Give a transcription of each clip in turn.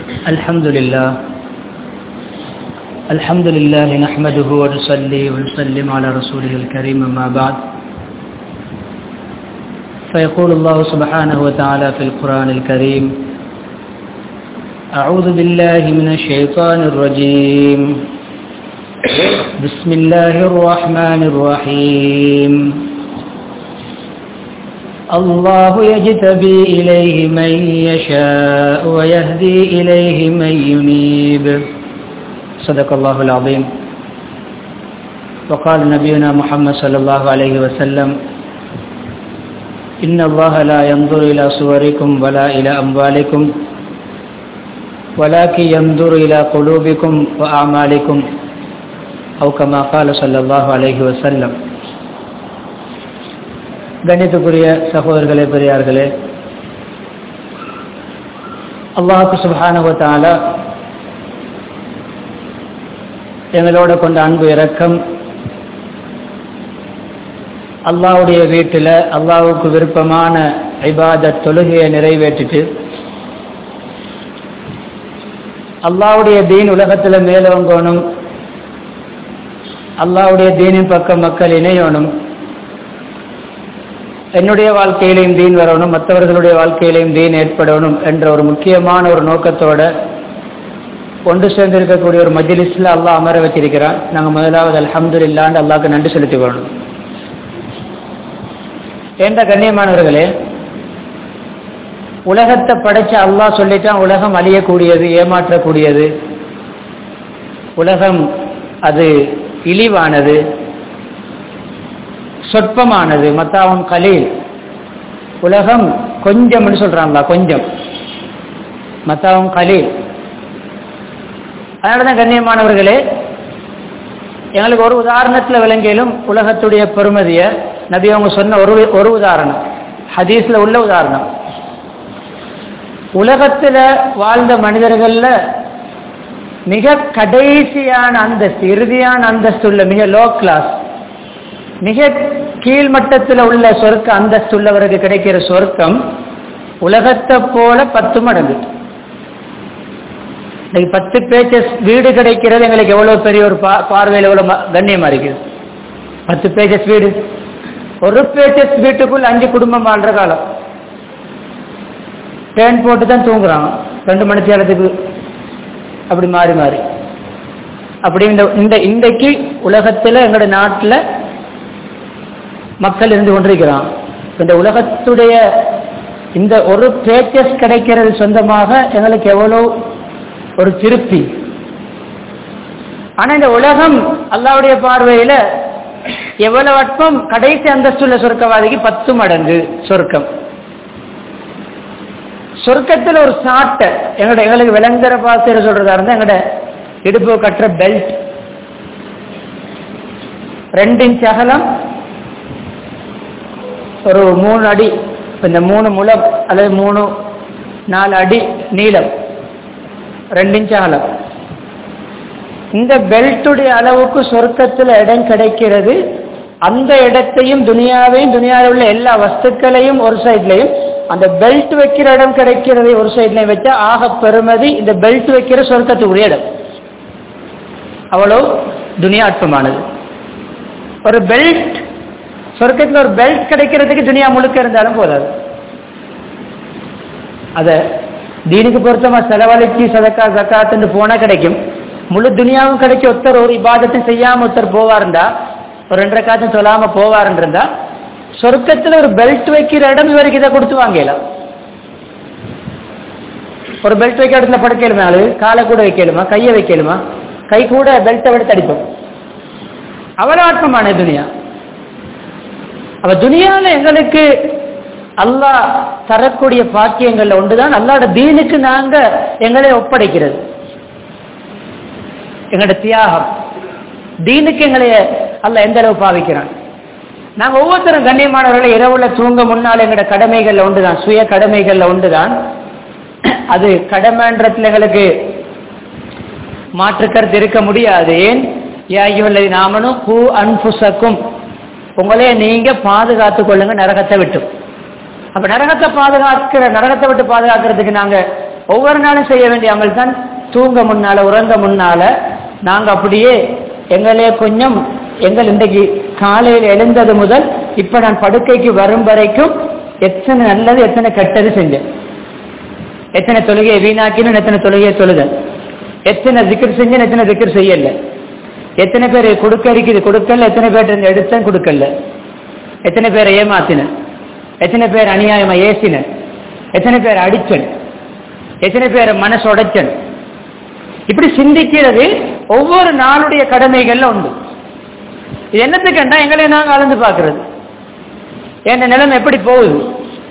الحمد لله الحمد لله نحمده ونصلي ونسلم على رسوله الكريم أما بعد فيقول الله سبحانه وتعالى في القرآن الكريم أعوذ بالله من الشيطان الرجيم بسم الله الرحمن الرحيم الله يجتبي إليه من يشاء ويهدي إليه من ينيب صدق الله العظيم وقال نبينا محمد صلى الله عليه وسلم إن الله لا ينظر إلى صوركم ولا إلى أموالكم ولكن ينظر إلى قلوبكم وأعمالكم أو كما قال صلى الله عليه وسلم கணித்துக்குரிய சகோதரர்களே பெரியார்களே அல்லாஹுக்கு சுபஹானுவத்தால எங்களோட கொண்ட அன்பு இரக்கம் அல்லாவுடைய வீட்டில் அல்லாவுக்கு விருப்பமான ஐபாத தொழுகையை நிறைவேற்றிட்டு அல்லாவுடைய தீன் உலகத்தில் மேலோங்கணும் அல்லாவுடைய தீனின் பக்கம் மக்கள் இணையணும் என்னுடைய வாழ்க்கையிலையும் தீன் வரணும் மற்றவர்களுடைய வாழ்க்கையிலையும் தீன் ஏற்படணும் என்ற ஒரு முக்கியமான ஒரு நோக்கத்தோட ஒன்று சேர்ந்திருக்கக்கூடிய ஒரு மஜ்லிஸில் அல்லாஹ் அமர வச்சிருக்கிறான் நாங்கள் முதலாவது அலமது இல்லாண்டு அல்லாவுக்கு நன்றி செலுத்தி கொள்ளணும் ஏண்ட கண்ணியமானவர்களே உலகத்தை படைச்ச அல்லாஹ் சொல்லிட்டான் உலகம் அழியக்கூடியது ஏமாற்றக்கூடியது உலகம் அது இழிவானது சொற்பமானது மத்தாவும் கலீல் உலகம் கொஞ்சம்னு சொல்றாங்களா கொஞ்சம் மத்தாவும் கலீல் அதனாலதான் கண்ணியமானவர்களே எங்களுக்கு ஒரு உதாரணத்தில் விளங்கிலும் உலகத்துடைய பெருமதிய நபி அவங்க சொன்ன ஒரு ஒரு உதாரணம் ஹதீஸ்ல உள்ள உதாரணம் உலகத்தில் வாழ்ந்த மனிதர்கள்ல மிக கடைசியான அந்தஸ்து இறுதியான அந்தஸ்து உள்ள மிக லோ கிளாஸ் மிக கீழ்மட்டத்தில் உள்ள சொர்க்க அந்தஸ்து உள்ளவருக்கு கிடைக்கிற சொர்க்கம் உலகத்தை போல பத்து மடங்கு இன்னைக்கு பத்து பேச்சஸ் வீடு கிடைக்கிறது எங்களுக்கு எவ்வளவு பெரிய ஒரு பார்வையில் எவ்வளவு கண்ணியமா இருக்குது பத்து பேச்சஸ் வீடு ஒரு பேச்சஸ் வீட்டுக்குள் அஞ்சு குடும்பம் வாழ்ற காலம் ஃபேன் போட்டு தான் தூங்குறாங்க ரெண்டு மணி நேரத்துக்கு அப்படி மாறி மாறி அப்படி இந்த இந்த இன்றைக்கு உலகத்தில் எங்களோட நாட்டில் மக்கள் இருந்து கொண்டிருக்கிறான் இந்த உலகத்துடைய இந்த ஒரு பேச்சஸ் கிடைக்கிறது சொந்தமாக எங்களுக்கு எவ்வளோ ஒரு திருப்தி ஆனா இந்த உலகம் அல்லாவுடைய பார்வையில எவ்வளவு அற்பம் கடைசி அந்தஸ்துள்ள சொர்க்கவாதிக்கு பத்து மடங்கு சொர்க்கம் சொர்க்கத்தில் ஒரு சாட்டை எங்களோட எங்களுக்கு விளங்குற பாசையில் சொல்றதா இருந்தா எங்களோட இடுப்பு கட்டுற பெல்ட் ரெண்டு இன்ச் அகலம் ஒரு மூணு அடி இந்த மூணு முழம் அல்லது மூணு நாலு அடி நீளம் ரெண்டு இன்ச் அகலம் இந்த பெல்ட்டுடைய அளவுக்கு சொர்க்கத்தில் இடம் கிடைக்கிறது அந்த இடத்தையும் துனியாவையும் துனியாவில் உள்ள எல்லா வஸ்துக்களையும் ஒரு சைட்லையும் அந்த பெல்ட் வைக்கிற இடம் கிடைக்கிறதை ஒரு சைட்லையும் வச்சா ஆக பெருமதி இந்த பெல்ட் வைக்கிற சொர்க்கத்துக்குரிய இடம் அவ்வளோ துனியா அற்பமானது ஒரு பெல்ட் சொர்க்கத்தில் ஒரு பெல்ட் கிடைக்கிறதுக்கு துனியா முழுக்க இருந்தாலும் போதாது அத தீனுக்கு பொருத்தமா செலவழிச்சு சதக்கா சக்காத்துன்னு போனா கிடைக்கும் முழு துனியாவும் கிடைக்க ஒருத்தர் ஒரு இபாதத்தை செய்யாம ஒருத்தர் போவாருண்டா ஒரு ரெண்டரை காத்தும் சொல்லாம போவாருன்னு இருந்தா சொர்க்கத்தில் ஒரு பெல்ட் வைக்கிற இடம் இவருக்கு இதை கொடுத்து வாங்கலாம் ஒரு பெல்ட் வைக்கிற இடத்துல படுக்கலுமா ஆளு காலை கூட வைக்கலுமா கையை வைக்கலுமா கை கூட பெல்ட்டை விட தடிப்போம் அவ்வளவு ஆத்மமான துனியா அப்ப துனியால எங்களுக்கு அல்லாஹ் தரக்கூடிய பாக்கியங்கள்ல ஒன்றுதான் அல்லாட தீனுக்கு நாங்க எங்களை ஒப்படைக்கிறது எங்களோட தியாகம் தீனுக்கு எங்களை அல்ல எந்த அளவு பாவிக்கிறான் நாங்க ஒவ்வொருத்தரும் கண்ணியமானவர்களை இரவுல தூங்க முன்னால் எங்களோட கடமைகள்ல ஒன்றுதான் சுய கடமைகள்ல ஒன்றுதான் அது கடமைன்றதுல எங்களுக்கு மாற்றுக்கருத்து இருக்க முடியாது ஏன் யாகியுள்ளது நாமனும் பூ அன்புசக்கும் உங்களே நீங்க பாதுகாத்துக் கொள்ளுங்க நரகத்தை விட்டு அப்ப நரகத்தை பாதுகாக்கிற நரகத்தை விட்டு பாதுகாக்கிறதுக்கு நாங்க ஒவ்வொரு நாளும் செய்ய வேண்டிய அமல் தான் தூங்க முன்னால உறங்க முன்னால நாங்க அப்படியே எங்களே கொஞ்சம் எங்கள் இன்றைக்கு காலையில் எழுந்தது முதல் இப்ப நான் படுக்கைக்கு வரும் வரைக்கும் எத்தனை நல்லது எத்தனை கெட்டது செஞ்சேன் எத்தனை தொழுகையை வீணாக்கினு எத்தனை தொழுகையை தொழுதல் எத்தனை திக்கர் செஞ்சேன் எத்தனை திக்கர் செய்யல எத்தனை பேர் கொடுக்க இருக்குது கொடுக்கல எத்தனை பேர் எடுத்தேன் கொடுக்கல எத்தனை பேரை ஏமாத்தினேன் எத்தனை பேர் அநியாயமா ஏசினேன் எத்தனை பேர் அடிச்சன் எத்தனை பேரை மனசு உடைச்சன் இப்படி சிந்திக்கிறது ஒவ்வொரு நாளுடைய கடமைகள்ல உண்டு இது என்னத்துக்குண்டா எங்களை நாங்க அளந்து பார்க்கிறது என் நிலைமை எப்படி போகுது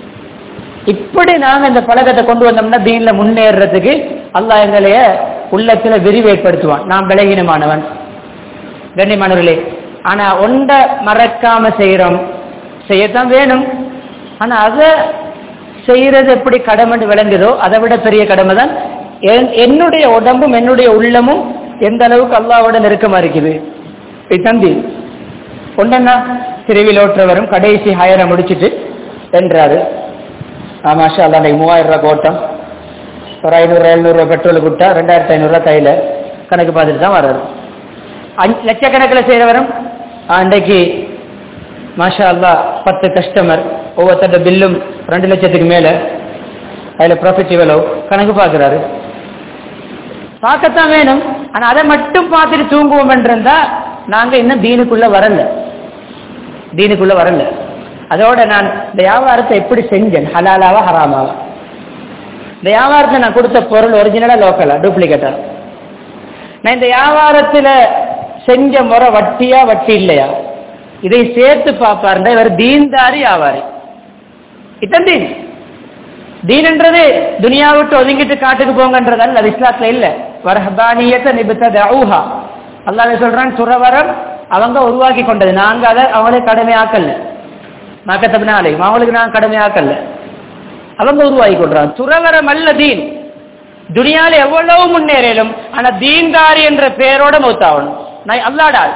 இப்படி நாங்க இந்த பழக்கத்தை கொண்டு வந்தோம்னா தீன்ல முன்னேறதுக்கு அல்லாஹ் எங்களைய உள்ளத்துல விரிவேற்படுத்துவான் நான் விலகினமானவன் கண்ணியமானவர்களே ஆனா ஒன்றை மறக்காம செய்யறோம் செய்யத்தான் வேணும் ஆனா அதை செய்யறது எப்படி கடமை விளங்குதோ அதை விட பெரிய கடமை தான் என்னுடைய உடம்பும் என்னுடைய உள்ளமும் எந்த அளவுக்கு அல்லாவோட நெருக்கமா இருக்குது தம்பி ஒன்னா திருவில் ஓட்டுறவரும் கடைசி ஹயரை முடிச்சுட்டு என்றாரு மாஷா அல்லா அன்னைக்கு மூவாயிரம் ரூபாய் ஓட்டம் ஒரு ஐநூறு எழுநூறுவா பெட்ரோல் கொடுத்தா ரெண்டாயிரத்தி ஐநூறுரூவா கையில் கணக்கு பார்த்துட்டு தான் வர்றாரு அஞ்சு லட்சக்கணக்கில் செய்கிறவரும் அன்றைக்கு மாஷா அல்லா பத்து கஸ்டமர் ஒவ்வொருத்தட்ட பில்லும் ரெண்டு லட்சத்துக்கு மேலே அதில் ப்ராஃபிட் எவ்வளோ கணக்கு பார்க்குறாரு பார்க்கத்தான் வேணும் ஆனால் அதை மட்டும் பார்த்துட்டு தூங்குவோம் என்றிருந்தா நாங்கள் இன்னும் தீனுக்குள்ள வரல தீனுக்குள்ள வரல அதோட நான் இந்த வியாபாரத்தை எப்படி செஞ்சேன் ஹலாலாவா ஹராமாவா இந்த வியாபாரத்தை நான் கொடுத்த பொருள் ஒரிஜினலா லோக்கலா டூப்ளிகேட்டா நான் இந்த வியாபாரத்துல செஞ்ச முறை வட்டியா வட்டி இல்லையா இதை சேர்த்து பார்ப்பாருண்டா இவர் தீன்தாரி வியாபாரி இத்தன் தீன் தீன்ன்றது துனியா விட்டு ஒதுங்கிட்டு காட்டுக்கு போங்கன்றதால் அது இஸ்லாத்துல இல்ல வரஹபானியத்தை நிபுத்தத ஊஹா அல்லாவே சொல்றான் துறவரம் அவங்க உருவாக்கி கொண்டது நாங்க அதை அவங்களே கடமையாக்கல மாக்கத்தபினாலே அவங்களுக்கு நான் கடமையாக்கல அவங்க உருவாக்கி கொள்றாங்க துறவரம் அல்ல தீன் துனியால எவ்வளவு முன்னேறலும் ஆனா தீன்தாரி என்ற பெயரோட மௌத்தாகணும் நான் அல்லாடாள்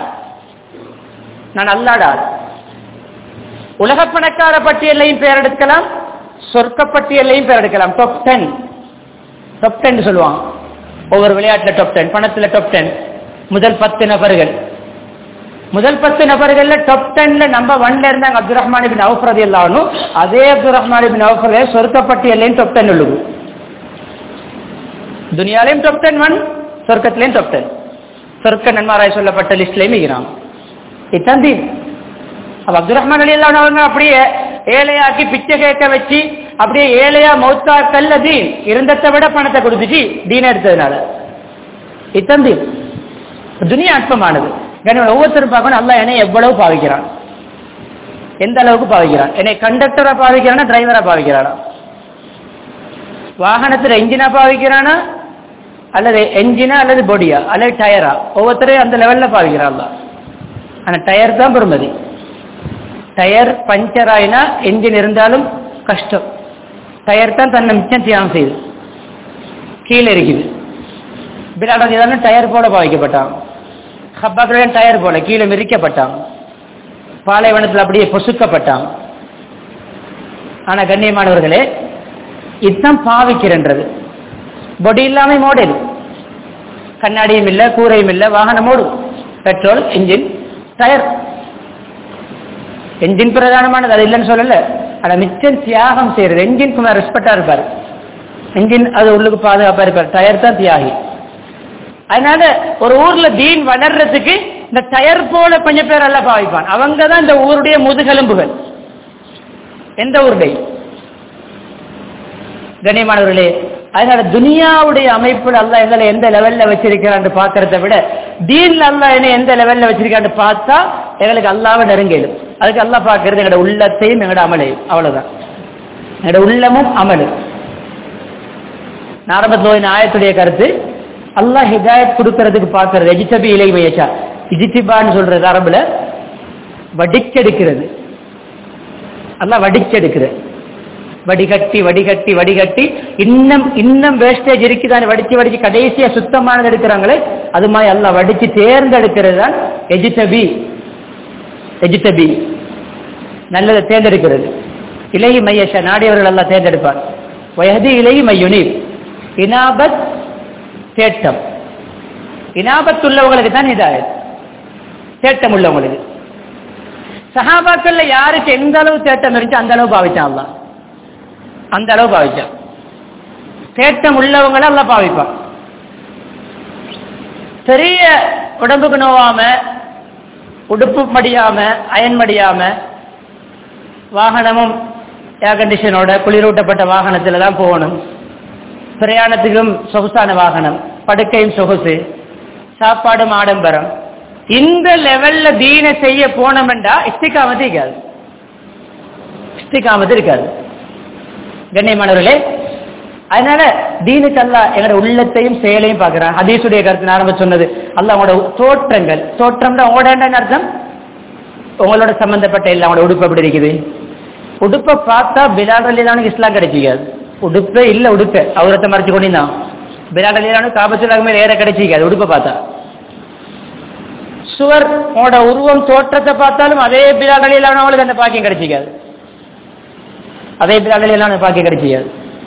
நான் அல்லாடாள் உலக பணக்கார பட்டியலையும் பேர் எடுக்கலாம் சொர்க்க பட்டியலையும் பேர் எடுக்கலாம் டாப் டென் டாப் டென் சொல்லுவாங்க ஒவ்வொரு விளையாட்டுல டாப் டென் பணத்துல டாப் டென் முதல் பத்து நபர்கள் முதல் பத்து நபர்கள்ல டாப் டென்ல நம்பர் ஒன்ல இருந்தாங்க அப்துல் ரஹ்மான் பின் அவுஃப் ரதி அல்லாஹ்னு அதே அப்துல் ரஹ்மான் பின் அவுஃப் ரதி சொர்க்க பட்டியலையும் டாப் டென் உள்ளது துனியாலையும் டாப் டென் ஒன் சொர்க்கத்திலையும் டாப் டென் சொர்க்க நன்மாராய் சொல்லப்பட்ட லிஸ்ட்லயும் இருக்கிறான் இதான் தீன் அப்ப அப்துல் ரஹ்மான் அலி அல்லாஹ் அவங்க அப்படியே ஏழையாக்கி பிச்சை கேட்க வச்சு அப்படியே ஏழையா மௌத்தாக்கல்ல தீன் இருந்ததை விட பணத்தை கொடுத்துச்சு தீன் எடுத்ததுனால இத்தன் தீன் துனியா அற்பமானது கனிமன் ஒவ்வொருத்தரும் பார்க்கணும் அல்லா என்னை எவ்வளவு பாவிக்கிறான் எந்த அளவுக்கு பாவிக்கிறான் என்னை கண்டக்டரா பாவிக்கிறானா டிரைவரா பாவிக்கிறானா வாகனத்துல என்ஜினா பாவிக்கிறானா அல்லது என்ஜினா அல்லது பொடியா அல்லது டயரா ஒவ்வொருத்தரையும் அந்த லெவல்ல பாவிக்கிறான் ஆனா டயர் தான் பெருமதி டயர் பஞ்சர் ஆயினா என்ஜின் இருந்தாலும் கஷ்டம் டயர் தான் தன்னை மிச்சம் தியானம் செய்யுது கீழே இருக்குது பிலாட டயர் போல பாவிக்கப்பட்டான் ஹப்பாக்களுடன் டயர் போல கீழே மிரிக்கப்பட்டான் பாலைவனத்தில் அப்படியே பொசுக்கப்பட்டான் ஆனா கண்ணியமானவர்களே இதுதான் பாவிக்கிறன்றது பொடி இல்லாம மோடல் கண்ணாடியும் இல்லை கூரையும் இல்லை வாகனம் ஓடும் பெட்ரோல் இன்ஜின் டயர் என்ஜின் பிரதானமானது அது இல்லைன்னு சொல்லல ஆனா மிச்சம் தியாகம் செய்யறது என்ஜின் ரெஸ்பெக்டா இருப்பாரு என்ஜின் அது உள்ளுக்கு பாதுகாப்பா இருப்பார் டயர் தான் தியாகி அதனால ஒரு ஊர்ல தீன் வளர்றதுக்கு இந்த டயர் போல கொஞ்சம் பேர் எல்லாம் பாவிப்பான் அவங்க தான் இந்த ஊருடைய முதுகெலும்புகள் எந்த ஊருடைய கண்ணியமானவர்களே அதனால துனியாவுடைய அமைப்புல அல்ல எங்களை எந்த லெவல்ல வச்சிருக்கிறான்னு பாக்குறத விட தீன்ல அல்ல என்ன எந்த லெவல்ல வச்சிருக்கான்னு பார்த்தா எங்களுக்கு அல்லாவை நெருங்கிடும் அதுக்கு அல்லா பாக்குறது எங்களோட உள்ளத்தையும் எங்களோட அமலையும் அவ்வளவுதான் எங்களோட உள்ளமும் அமலும் நாரம்பத்தில் ஆயத்துடைய கருத்து அல்லாஹ் ஹிதாயத் கொடுக்கறதுக்கு பார்க்கறது எஜித்தபி இலை வயசா இஜித்திபான்னு சொல்றது அரபுல வடிச்செடுக்கிறது அல்லாஹ் வடிச்செடுக்கிறது வடிகட்டி வடிகட்டி வடிகட்டி இன்னும் இன்னும் வேஸ்டேஜ் இருக்குதானே வடிச்சு வடிச்சு கடைசியா சுத்தமானது எடுக்கிறாங்களே அது மாதிரி எல்லாம் வடிச்சு தேர்ந்தெடுக்கிறது தான் எஜித்தபி எஜித்தபி நல்லதை தேர்ந்தெடுக்கிறது இலகி மையஷா நாடியவர்கள் எல்லாம் தேர்ந்தெடுப்பார் வயது இலகி மையுனீர் இனாபத் தேட்டம் இனாபத் உள்ளவங்களுக்கு தான் இதாயத் தேட்டம் உள்ளவங்களுக்கு சஹாபாக்கள்ல யாருக்கு எந்த அளவு தேட்டம் இருந்துச்சு அந்த அளவு பாவிச்சான் அல்லாஹ் அந்த அளவு பாவிச்சான் தேட்டம் உள்ளவங்களை எல்லாம் பாவிப்பான் பெரிய உடம்புக்கு நோவாம உடுப்பு மடியாம அயன் மடியாம வாகனமும் ஏர் கண்டிஷனோட குளிரூட்டப்பட்ட வாகனத்துல தான் போகணும் பிரயாணத்துக்கும் சொகுசான வாகனம் படுக்கையும் சொகுசு சாப்பாடும் ஆடம்பரம் இந்த லெவல்ல தீன செய்ய போனோம்டா இஸ்திகாமத்து இருக்காது இஸ்திகாமத்து இருக்காது கண்ணியமானவர்களே அதனால தீனுக்கு அல்ல எங்களோட உள்ளத்தையும் செயலையும் பார்க்கிறான் ஹதீசுடைய கருத்து ஆரம்ப சொன்னது அல்ல அவங்களோட தோற்றங்கள் தோற்றம்னா ஓடேன்னு அர்த்தம் உங்களோட சம்பந்தப்பட்ட இல்லை அவங்களோட உடுப்பு எப்படி இருக்குது உடுப்பை பார்த்தா பிலால் அலிலானுக்கு இஸ்லாம் கிடைச்சிக்காது உடுப்பே இல்ல உடுப்பை அவரத்தை மறைச்சு கொண்டிருந்தான் பிலால் அலிலானு காபத்துலாக மேல ஏற கிடைச்சிக்காது உடுப்பை பார்த்தா சுவர் உங்களோட உருவம் தோற்றத்தை பார்த்தாலும் அதே பிலால் அலிலான அவங்களுக்கு அந்த பாக்கியம் கிடைச்சிக்காது அதே பிலால் அலிலான பாக்கியம் கிடைச்சிக்காது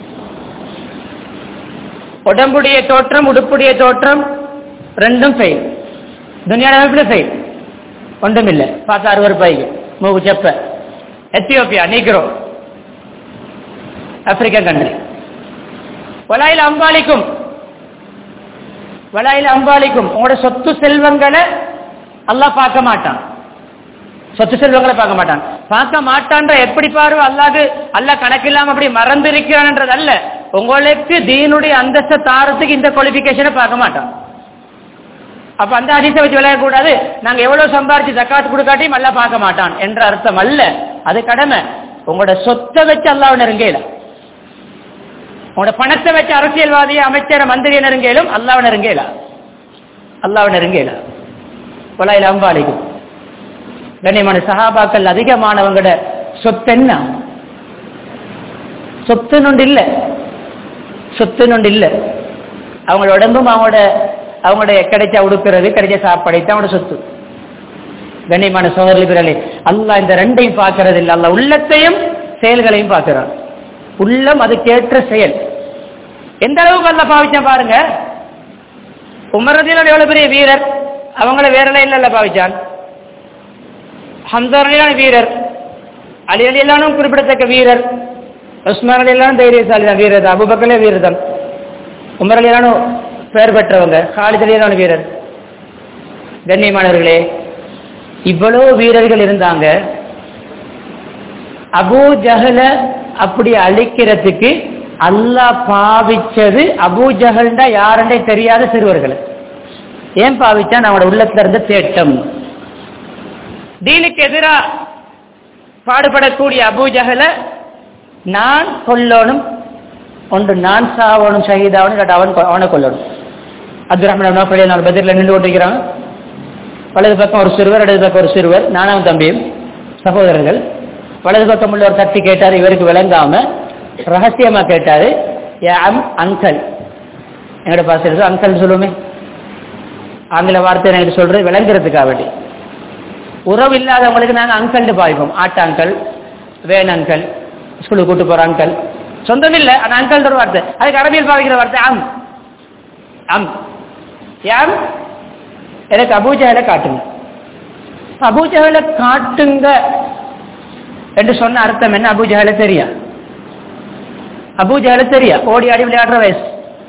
உடம்புடைய தோற்றம் உடுப்புடைய தோற்றம் ரெண்டும் ஃபெயில் துனியாட அமைப்புல ஃபெயில் ஒன்றும் இல்லை பார்த்தா அறுபது ரூபாய்க்கு மூக்கு செப்ப எத்தியோப்பியா நீக்கிறோ ஆப்பிரிக்கன் கண்ட்ரி வலாயில் அம்பாலிக்கும் வலாயில் அம்பாலிக்கும் உங்களோட சொத்து செல்வங்களை அல்லாஹ் பார்க்க மாட்டான் சொத்து செல்வங்களை பார்க்க மாட்டான் பார்க்க மாட்டான்ற எப்படி பாரு அல்லாது அல்லாஹ் கணக்கில்லாம அப்படி மறந்து இருக்கிறான்ன்றது அல்ல உங்களுக்கு தீனுடைய அந்தஸ்தை தாரத்துக்கு இந்த குவாலிபிகேஷனை பார்க்க மாட்டான் அப்ப அந்த அதிசை வச்சு விளையாடக்கூடாது நாங்க எவ்வளவு சம்பாரிச்சு ஜக்காத்து கொடுக்காட்டியும் அல்ல பார்க்க மாட்டான் என்ற அர்த்தம் அல்ல அது கடமை உங்களோட சொத்தை வச்சு அல்லாஹ் நெருங்கல உங்களோட பணத்தை வச்சு அரசியல்வாதியை அமைச்சர் மந்திரியை நெருங்கலும் அல்லாஹ் நெருங்கல அல்லாஹ் நெருங்கல கொலாயில் அம்பாலிக்கும் கண்ணியமான சகாபாக்கள் அதிகமானவங்களோட சொத்து என்ன சொத்து நொண்டு இல்ல சொத்து நொண்டு இல்ல அவங்களோட உடம்பும் அவங்களோட அவங்களுடைய கிடைச்ச உடுக்கிறது கிடைச்ச சாப்பாடு தான் அவனோட சொத்து கண்ணியமான சோதரி பிறலே அல்லாஹ் இந்த ரெண்டையும் பார்க்கறது இல்லை அல்ல உள்ளத்தையும் செயல்களையும் பார்க்கிறான் உள்ளம் அதுக்கேற்ற செயல் எந்த அளவுக்கு அல்ல பாவிச்சான் பாருங்க உமரதியில் எவ்வளவு பெரிய வீரர் அவங்கள வேற இல்ல பாவிச்சான் ஹம்சாரலியான வீரர் அலி அலியல்லானும் குறிப்பிடத்தக்க வீரர் உஸ்மான் அலியல்லானும் தைரியசாலி தான் வீரர் தான் அபுபக்கலே வீரர் தான் உமர் அலியலானும் பெயர் பெற்றவங்க காலித் அலியலான வீரர் கண்ணியமானவர்களே இவ்வளவு வீரர்கள் இருந்தாங்க அபூ ஜஹல அப்படி அழிக்கிறதுக்கு அல்லாஹ் பாவிச்சது அபூ ஜஹல்டா யாருண்டே தெரியாத சிறுவர்கள் ஏன் பாவிச்சா நம்மளோட உள்ளத்துல இருந்த தேட்டம் தீனுக்கு எதிரா பாடுபடக்கூடிய அபூஜகல நான் கொல்லணும் ஒன்று நான் சாவணும் ஷஹீதாவணும் இல்லாட்டி அவன் கொ- அவனை கொல்லணும் அப்துல் ரஹ்மான் நோக்கடியா நாலு பதிரில் நின்று கொண்டிருக்கிறான் வலது பக்கம் ஒரு சிறுவர் இடது பக்கம் ஒரு சிறுவர் நானும் தம்பியும் சகோதரர்கள் வலது பக்கம் உள்ள ஒரு தட்டி கேட்டார் இவருக்கு விளங்காம ரகசியமா கேட்டாரு அம் அங்கல் எங்கட பாச அங்கல் சொல்லுமே ஆங்கில வார்த்தை எனக்கு சொல்றது விளங்குறதுக்காக வேண்டி உறவு இல்லாதவங்களுக்கு நாங்கள் அங்கல்னு பாவிப்போம் ஆட்ட அங்கல் வேன் அங்கல் ஸ்கூலுக்கு கூட்டு போற அங்கல் சொந்தம் இல்லை அந்த அங்கல் ஒரு வார்த்தை அதுக்கு அரபியில் பாவிக்கிற வார்த்தை அம் அம் யாம் எனக்கு அபூஜகலை காட்டுங்க அபூஜகலை காட்டுங்க என்று சொன்ன அர்த்தம் என்ன அபூஜகலை தெரியா அபூஜகலை தெரியா ஓடி ஆடி விளையாடுற வயசு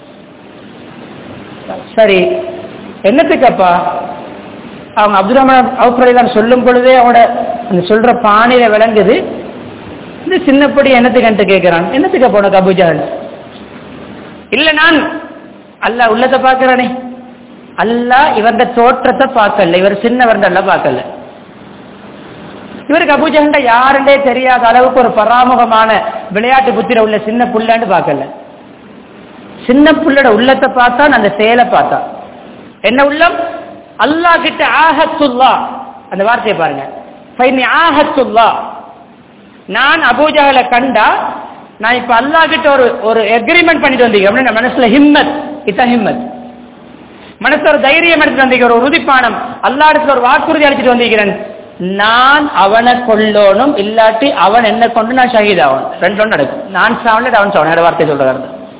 சரி என்னத்துக்கப்பா அவங்க அப்துல் ரஹ்மான் அவுப்ரலாம் சொல்லும் பொழுதே அவனோட அந்த சொல்ற பானையில விளங்குது இந்த சின்னப்படி என்னத்துக்கு கேட்கிறான் என்னத்துக்கு போன அபுஜால் இல்ல நான் அல்லாஹ் உள்ளத்தை பார்க்கிறானே அல்லாஹ் இவருடைய தோற்றத்தை பார்க்கல இவர் சின்னவர்ல பார்க்கல இவருக்கு அபுஜகண்ட யாருண்டே தெரியாத அளவுக்கு ஒரு பராமுகமான விளையாட்டு புத்திர உள்ள சின்ன புள்ளன்னு பார்க்கல சின்ன புள்ளோட உள்ளத்தை பார்த்தான் அந்த செயலை பார்த்தான் என்ன உள்ளம் அல்லாஹ் கிட்ட ஆஹத்துல்லா அந்த வார்த்தையை பாருங்க ஃபைனி ஆஹத்துல்லா நான் அபூஜகலை கண்டா நான் இப்ப அல்லாஹ் கிட்ட ஒரு ஒரு எக்ரிமெண்ட் பண்ணிட்டு வந்தீங்க அப்படின்னு மனசுல ஹிம்மத் இதான் ஹிம்மத் மனசுல ஒரு தைரியம் எடுத்துட்டு வந்தீங்க ஒரு உறுதிப்பானம் அல்லா இடத்துல ஒரு வாக்குறுதி அளிச்சிட்டு வந்திருக்கிறேன் நான் அவனை கொல்லணும் இல்லாட்டி அவன் என்ன கொண்டு நான் ஷஹீத் ஆகணும் ரெண்டு ஒன்று நடக்கும் நான் சாவன் அவன் சாவன் வார்த்தை சொல்றாரு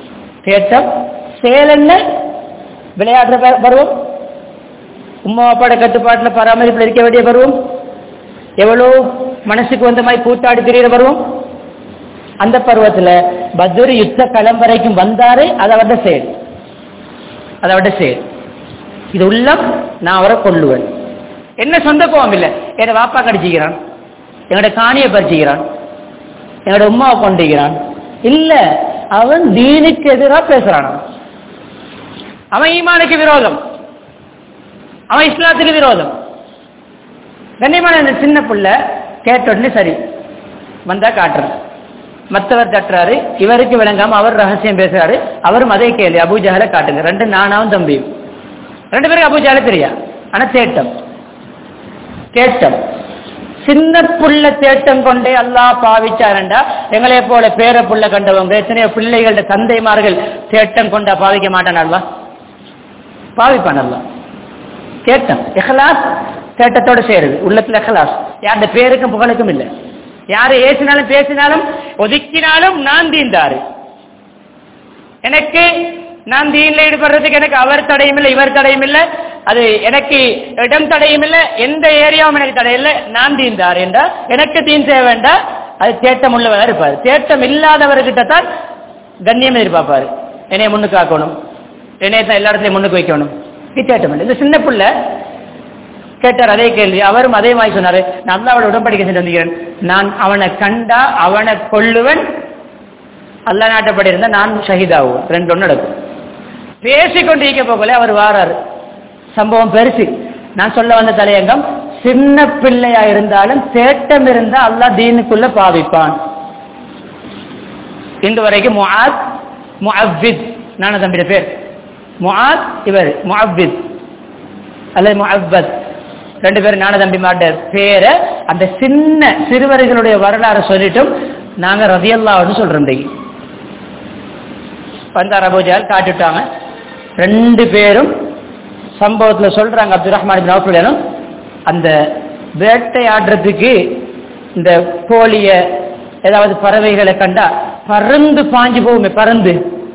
தேட்டம் செயல் என்ன விளையாடுற ப- பருவம் உம்மா அப்பாட கட்டுப்பாட்டில் பராமரிப்பில் இருக்க வேண்டிய பருவம் எவ்வளோ மனசுக்கு வந்த மாதிரி கூத்தாடி தெரிகிற பருவம் அந்த பருவத்துல பத்ர் யுத்த களம் வரைக்கும் வந்தாரு அதை அவட செயல் அதை அவட செயல் இது உள்ளம் நான் அவரை கொள்ளுவேன் என்ன சொந்த கோவம் இல்லை என்னோட வாப்பா கடிச்சிக்கிறான் என்னோட காணியை பறிச்சுக்கிறான் என்னோட உமாவை கொண்டிருக்கிறான் இல்ல அவன் தீனுக்கு எதிராக பேசுறான் அவன். அவன் ஈமானுக்கு விரோதம் அவன் இஸ்லாத்துக்கு விரோதம் கண்ணியமான இந்த சின்ன புள்ள கேட்ட உடனே சரி வந்தா காட்டுறது மற்றவர் தட்டுறாரு இவருக்கு விளங்காம அவர் ரகசியம் பேசுறாரு அவரும் அதே கேள்வி அபூஜால காட்டுங்க ரெண்டு நானாவும் தம்பியும் ரெண்டு பேரும் அபூஜால தெரியா ஆனா தேட்டம் தேட்டம் சின்ன புள்ள தேட்டம் கொண்டே அல்லாஹ் பாவிச்சாரண்டா எங்களை போல பேர புள்ள கண்டவங்க எத்தனையோ பிள்ளைகளோட தந்தைமார்கள் தேட்டம் கொண்டா பாவிக்க மாட்டான் அல்வா பாவிப்பான் அல்லாஹ் தேட்டம் இஹ்லாஸ் தேட்டத்தோட சேருது உள்ளத்துல இஹ்லாஸ் யாருடைய பேருக்கும் புகழுக்கும் இல்லை யாரை ஏசினாலும் பேசினாலும் ஒதுக்கினாலும் நான் தீந்தாரு எனக்கு நான் தீன்ல ஈடுபடுறதுக்கு எனக்கு அவர் தடையும் இல்லை இவர் தடையும் இல்லை அது எனக்கு இடம் தடையும் இல்லை எந்த ஏரியாவும் எனக்கு தடையில்லை நான் தீந்தார் என்றா எனக்கு தீன் செய்ய வேண்டாம் அது தேட்டம் உள்ளவராக இருப்பார் தேட்டம் இல்லாதவர்கிட்ட தான் கண்ணியம் எதிர்பார்ப்பாரு என்னைய முன்னுக்கு ஆக்கணும் என்னைய தான் எல்லா இடத்துலையும் முன்னுக்கு வைக்கணும் இது தேட்டம் இல்லை இந்த சின்ன புள்ள கேட்டார் அதே கேள்வி அவரும் அதே மாதிரி சொன்னாரு நான் தான் அவளை உடன்படிக்கை செஞ்சு வந்திருக்கிறேன் நான் அவனை கண்டா அவனை கொள்ளுவன் அல்லா நாட்டப்படி இருந்தா நான் ஷஹீதாவும் ரெண்டு ஒன்று நடக்கும் பேசிக்கொண்டு இருக்க போகல அவர் வாராரு சம்பவம் பெருசு நான் சொல்ல வந்த தலையங்கம் சின்ன பிள்ளையா இருந்தாலும் தேட்டம் இருந்தா அல்லாஹ் தீனுக்குள்ள பாவிப்பான் இன்று வரைக்கும் முஆத் முஅவ்வித் நான தம்பிட பேர் முஆத் இவர் முஅவ்வித் அல்லது முஅவ்வத் ரெண்டு பேரும் ஞான தம்பி மாட்ட பேரை அந்த சின்ன சிறுவர்களுடைய வரலாறு சொல்லிட்டும் நாங்க ரதியல்லான்னு சொல்றோம் இன்னைக்கு வந்தார் அபூஜால் காட்டிட்டாங்க ரெண்டு பேரும் சம்பவத்துல சொல்றாங்க அப்துல் ரஹ்மான் நௌஃபுலும் அந்த வேட்டையாடுறதுக்கு இந்த கோழிய ஏதாவது பறவைகளை கண்டா பறந்து பாஞ்சு போகுமே பறந்து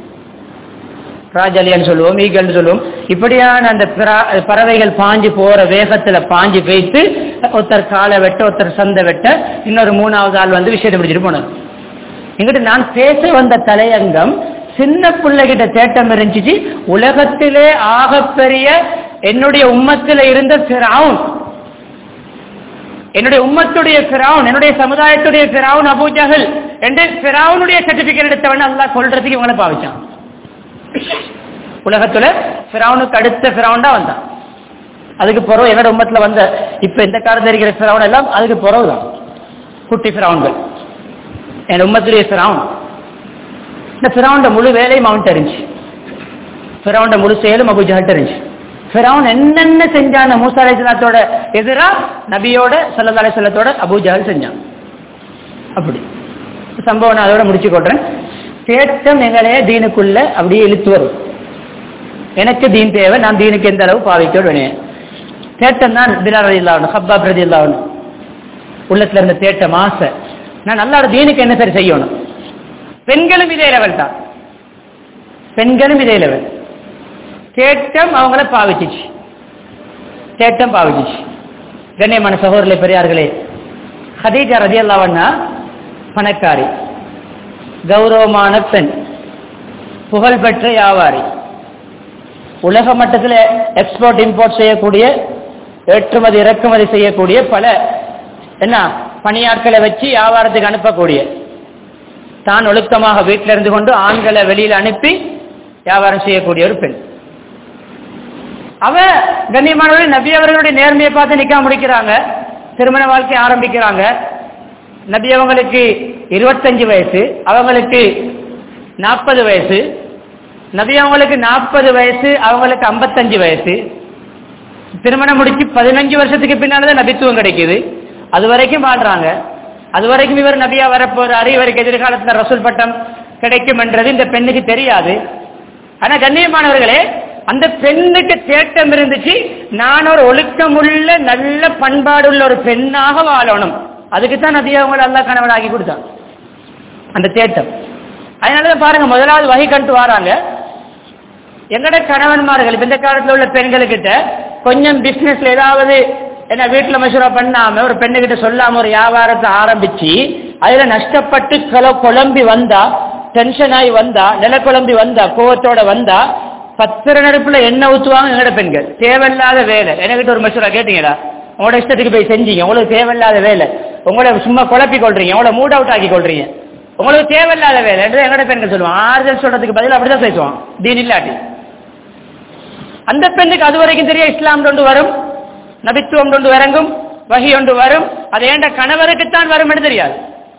ராஜாலியான்னு சொல்லுவோம் ஈகல்னு சொல்லுவோம் இப்படியான அந்த பிர- பறவைகள் பாஞ்சு போற வேகத்துல பாஞ்சு வைத்து ஒருத்தர் காலை வெட்ட ஒருத்தர் சந்தை வெட்ட இன்னொரு மூணாவது ஆள் வந்து விஷயத்தை பிடிச்சிட்டு போனார் இங்கிட்டு நான் பேச வந்த தலையங்கம் சின்ன பிள்ளைகிட்ட தேட்டம் இருந்துச்சு உலகத்திலே ஆகப்பெரிய என்னுடைய உம்மத்தில இருந்த பிராவுன் என்னுடைய உம்மத்துடைய பிராவுன் என்னுடைய சமுதாயத்துடைய பிராவுன் அபூஜகல் என்று பிராவுனுடைய சர்டிபிகேட் எடுத்தவன் அல்லாஹ் சொல்றதுக்கு இவங்களை பாவிச்சான் உலகத்துல பிராவுனுக்கு அடுத்த பிராவுன் தான் வந்தான் அதுக்கு பிறகு என்னோட உம்மத்துல வந்த இப்ப இந்த காலத்துல இருக்கிற பிராவுன் எல்லாம் அதுக்கு பிறகு தான் குட்டி பிராவுன்கள் என் உம்மத்துடைய பிராவுன் இந்த பிராவுண்ட முழு வேலையும் அவன் தெரிஞ்சு பிராவுண்ட முழு செயலும் அபு ஜஹல் தெரிஞ்சு பிராவுன் என்னென்ன செஞ்சான மூசா அலைஹிஸ்ஸலாத்தோட எதிரா நபியோட சல்லல்லாஹு அலைஹி வஸல்லத்தோட அபு ஜஹல் செஞ்சான் அப்படி சம்பவம் நான் அதோட முடிச்சு கொள்றேன் தேட்டம் எங்களையே தீனுக்குள்ள அப்படியே இழுத்து வரும் எனக்கு தீன் தேவை நான் தீனுக்கு எந்த அளவு பாவிக்க வேணும் தேட்டம் தான் பிலால் ரதி இல்லாவணும் ஹப்பா பிரதி இல்லாவணும் உள்ளத்துல இருந்த தேட்டம் ஆசை நான் நல்லா தீனுக்கு என்ன சரி செய்யணும் பெண்களும் இதே லெவல் தான் பெண்களும் இதே லெவல் தேட்டம் அவங்கள பாவிச்சிச்சு தேட்டம் பாவிச்சிச்சு கண்ணியமான சகோதரர்களே பெரியார்களே ஹதீஜா ரதி அல்லாவண்ணா பணக்காரி கௌரவமான பெண் புகழ்பெற்ற வியாபாரி உலக மட்டத்தில் எக்ஸ்போர்ட் இம்போர்ட் செய்யக்கூடிய ஏற்றுமதி இறக்குமதி செய்யக்கூடிய பல என்ன பணியாட்களை வச்சு வியாபாரத்துக்கு அனுப்பக்கூடிய தான் ஒழுக்கமாக வீட்டில் இருந்து கொண்டு ஆண்களை வெளியில் அனுப்பி வியாபாரம் செய்யக்கூடிய ஒரு பெண் அவ கண்ணியமானவர்கள் நபி அவர்களுடைய நேர்மையை பார்த்து நிக்கா முடிக்கிறாங்க திருமண வாழ்க்கை ஆரம்பிக்கிறாங்க நபி அவங்களுக்கு இருபத்தஞ்சு வயசு அவங்களுக்கு நாற்பது வயசு நபி அவங்களுக்கு நாற்பது வயசு அவங்களுக்கு ஐம்பத்தஞ்சு வயசு திருமணம் முடிச்சு பதினஞ்சு வருஷத்துக்கு பின்னால்தான் நபித்துவம் கிடைக்குது அது வரைக்கும் வாழ்றாங்க அது வரைக்கும் இவர் நபியா வரப்போறாரு இவருக்கு எதிர்காலத்துல ரசூல் பட்டம் கிடைக்கும் என்றது இந்த பெண்ணுக்கு தெரியாது ஆனா கண்ணியமானவர்களே அந்த பெண்ணுக்கு தேட்டம் இருந்துச்சு நான் ஒரு ஒழுக்கமுள்ள நல்ல பண்பாடுள்ள ஒரு பெண்ணாக வாழணும் அதுக்கு தான் நபியா அவங்களை அல்லா கணவனாகி கொடுத்தான் அந்த தேட்டம் அதனாலதான் பாருங்க முதலாவது வகை கண்டு வராங்க எங்கட கணவன்மார்கள் இப்ப இந்த காலத்துல உள்ள பெண்களுக்கிட்ட கொஞ்சம் பிசினஸ்ல ஏதாவது என்ன வீட்டுல மசூரா பண்ணாம ஒரு பெண்ணுகிட்ட சொல்லாம ஒரு வியாபாரத்தை ஆரம்பிச்சு அதுல நஷ்டப்பட்டு கொல குழம்பி வந்தா டென்ஷன் ஆகி வந்தா நில குழம்பி வந்தா கோவத்தோட வந்தா பத்திர நடுப்புல எண்ணெய் ஊத்துவாங்க எங்கட பெண்கள் தேவையில்லாத வேலை என்கிட்ட ஒரு மசூரா கேட்டீங்களா உங்களோட இஷ்டத்துக்கு போய் செஞ்சீங்க உங்களுக்கு தேவையில்லாத வேலை உங்களை சும்மா குழப்பி கொள்றீங்க உங்களை மூட் அவுட் ஆக்கி கொள்றீங்க உங்களுக்கு தேவையில்லாத வேலை என்று எங்கட பெண்கள் சொல்லுவாங்க ஆறுதல் சொல்றதுக்கு பதில் அப்படிதான் பேசுவான் தீன் இல்லாட்டி அந்த பெண்ணுக்கு அது வரைக்கும் தெரிய இஸ்லாம் ஒன்று வரும் நபித்துவம் ஒன்று இறங்கும் வகி ஒன்று வரும் அது ஏண்ட கணவருக்குத்தான் வரும் என்று தெரியாது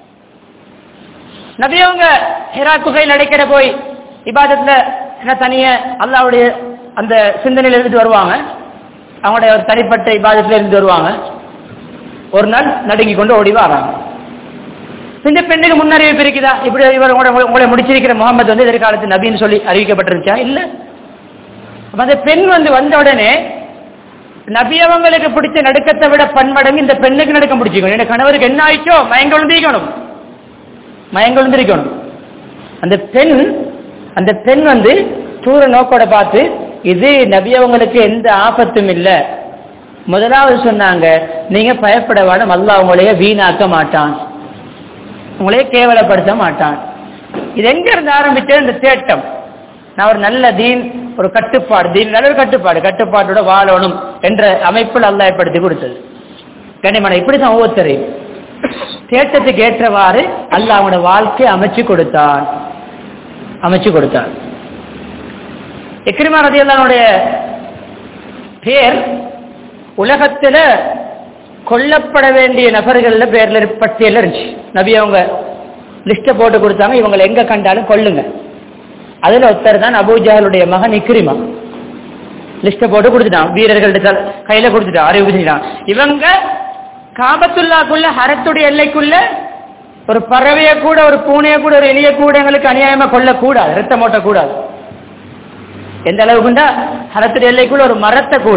நபியவங்க ஹிரா குகையில் அடைக்கிற போய் இபாதத்துல என்ன தனிய அல்லாவுடைய அந்த சிந்தனையில இருந்து வருவாங்க அவங்களுடைய ஒரு தனிப்பட்ட இபாதத்துல இருந்து வருவாங்க ஒரு நாள் நடுங்கி கொண்டு ஓடி வராங்க இந்த பெண்ணுக்கு முன்னறிவிப்பு இருக்குதா இப்படி இவர் உங்களை- உங்களை முடிச்சிருக்கிற முகமது வந்து எதிர்காலத்து நபின்னு சொல்லி அறிவிக்கப்பட்டிருச்சா இல்ல அப்ப அந்த பெண் வந்து வந்த உடனே நபி அவங்களுக்கு பிடிச்ச நடுக்கத்தை விட பன்மடங்கு இந்த பெண்ணுக்கு நடுக்கம் பிடிச்சிக்கணும் என் கணவருக்கு என்ன ஆயிச்சோ மயங்க விழுந்திருக்கணும் மயங்க விழுந்திருக்கணும் அந்த பெண் அந்த பெண் வந்து தூர நோக்கோட பார்த்து இது நபி அவங்களுக்கு எந்த ஆபத்தும் இல்ல முதலாவது சொன்னாங்க நீங்க பயப்பட வேணும் அல்லாஹ் உங்களைய வீணாக்க மாட்டான் உங்களைய கேவலப்படுத்த மாட்டான் இது எங்க இருந்து ஆரம்பிச்சது இந்த தேட்டம் நான் ஒரு நல்ல தீன் ஒரு கட்டுப்பாடு தீன் நல்ல ஒரு கட்டுப்பாடு கட்டுப்பாட்டோட வாழணும் என்ற அமைப்பில் அல்லாஹ் ஏற்படுத்தி கொடுத்தது கண்ணியமான இப்படிதான் ஒவ்வொருத்தரையும் தேட்டத்துக்கு ஏற்றவாறு அல்லாஹ் அவனோட வாழ்க்கையை அமைச்சு கொடுத்தான் அமைச்சு கொடுத்தான் எக்ரிமா ரதியல்லானுடைய பேர் உலகத்துல கொல்லப்பட வேண்டிய நபர்கள்ல பேர்ல இரு- பட்டியல்ல இருந்துச்சு நபி அவங்க லிஸ்ட போட்டு கொடுத்தாங்க இவங்களை எங்க கண்டாலும் கொல்லுங்க அதுல ஒருத்தர் தான் அபூஜாலுடைய மகன் இக்ரிமா லிஸ்ட போட்டு கொடுத்துட்டான் வீரர்கள்ட்ட கையில கொடுத்துட்டான் அறிவு செஞ்சுட்டான் இவங்க காபத்துல்லாக்குள்ள ஹரத்துடைய எல்லைக்குள்ள ஒரு பறவைய கூட ஒரு பூனைய கூட ஒரு எலிய கூட எங்களுக்கு அநியாயமா கொல்லக்கூடாது ரத்தம் ஓட்டக்கூடாது எந்த அளவுக்குண்டா ஹரத்துடைய எல்லைக்குள்ள ஒரு மரத்தை கூட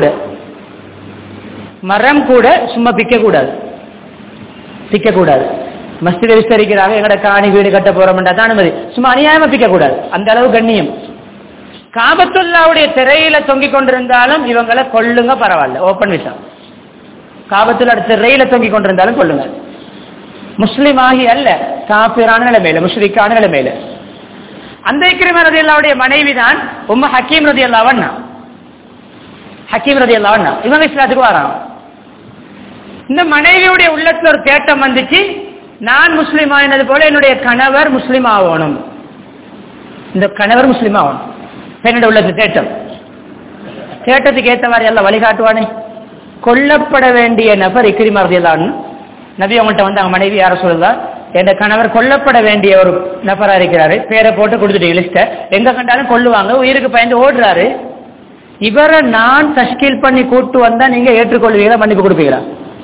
மரம் கூட சும்மா பிக்க கூடாது பிக்க கூடாது மஸ்தித விஸ்தரிக்கிறாங்க எங்கட காணி வீடு கட்ட போறோம்டா தான் அனுமதி சும்மா அநியாயமா பிக்க கூடாது அந்த அளவு கண்ணியம் காபத்துல்லாவுடைய திரையில தொங்கிக் கொண்டிருந்தாலும் இவங்களை கொல்லுங்க பரவாயில்ல ஓப்பன் விசா காபத்துல திரையில தொங்கிக் கொண்டிருந்தாலும் கொல்லுங்க முஸ்லிம் ஆகி அல்ல காபிரான நிலைமையில முஸ்லிக்கான நிலைமையில அந்த இக்ரிம ரதி அல்லாவுடைய மனைவி தான் உம்ம ஹக்கீம் ரதி அல்லாவண்ணா ஹக்கீம் ரதி அல்லாவண்ணா இவங்க இஸ்லாத்துக்கு வராங்க இந்த மனைவியுடைய உள்ளத்துல ஒரு தேட்டம் வந்துச்சு நான் முஸ்லீம் ஆயினது போல என்னுடைய கணவர் முஸ்லீம் ஆகணும் இந்த கணவர் முஸ்லீம் ஆகணும் பெண்ணுடைய உள்ளத்து தேட்டம் தேட்டத்துக்கு ஏத்தவாறு எல்லாம் வழிகாட்டுவானே கொல்லப்பட வேண்டிய நபர் இக்ரிமா ரதியல்லான்னு நபி அவங்கள்ட்ட வந்து அவங்க மனைவி யார சொல்லுதா என் கணவர் கொல்லப்பட வேண்டிய ஒரு நபரா இருக்கிறாரு பேரை போட்டு கொடுத்துட்டீங்க லிஸ்ட எங்க கண்டாலும் கொல்லுவாங்க உயிருக்கு பயந்து ஓடுறாரு இவரை நான் தஷ்கீல் பண்ணி கூட்டு வந்தா நீங்க ஏற்றுக்கொள்வீங்களா மன்னிப்பு கொடுப்பீங்களா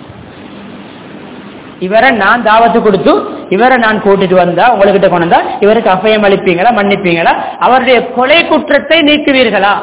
இவரை நான் தாவத்து கொடுத்து இவரை நான் கூட்டிட்டு வந்தா உங்ககிட்ட கொண்டு வந்தா இவருக்கு அபயம் அளிப்பீங்களா மன்னிப்பீங்களா அவருடைய கொலை குற்றத்தை நீக்குவீர்களா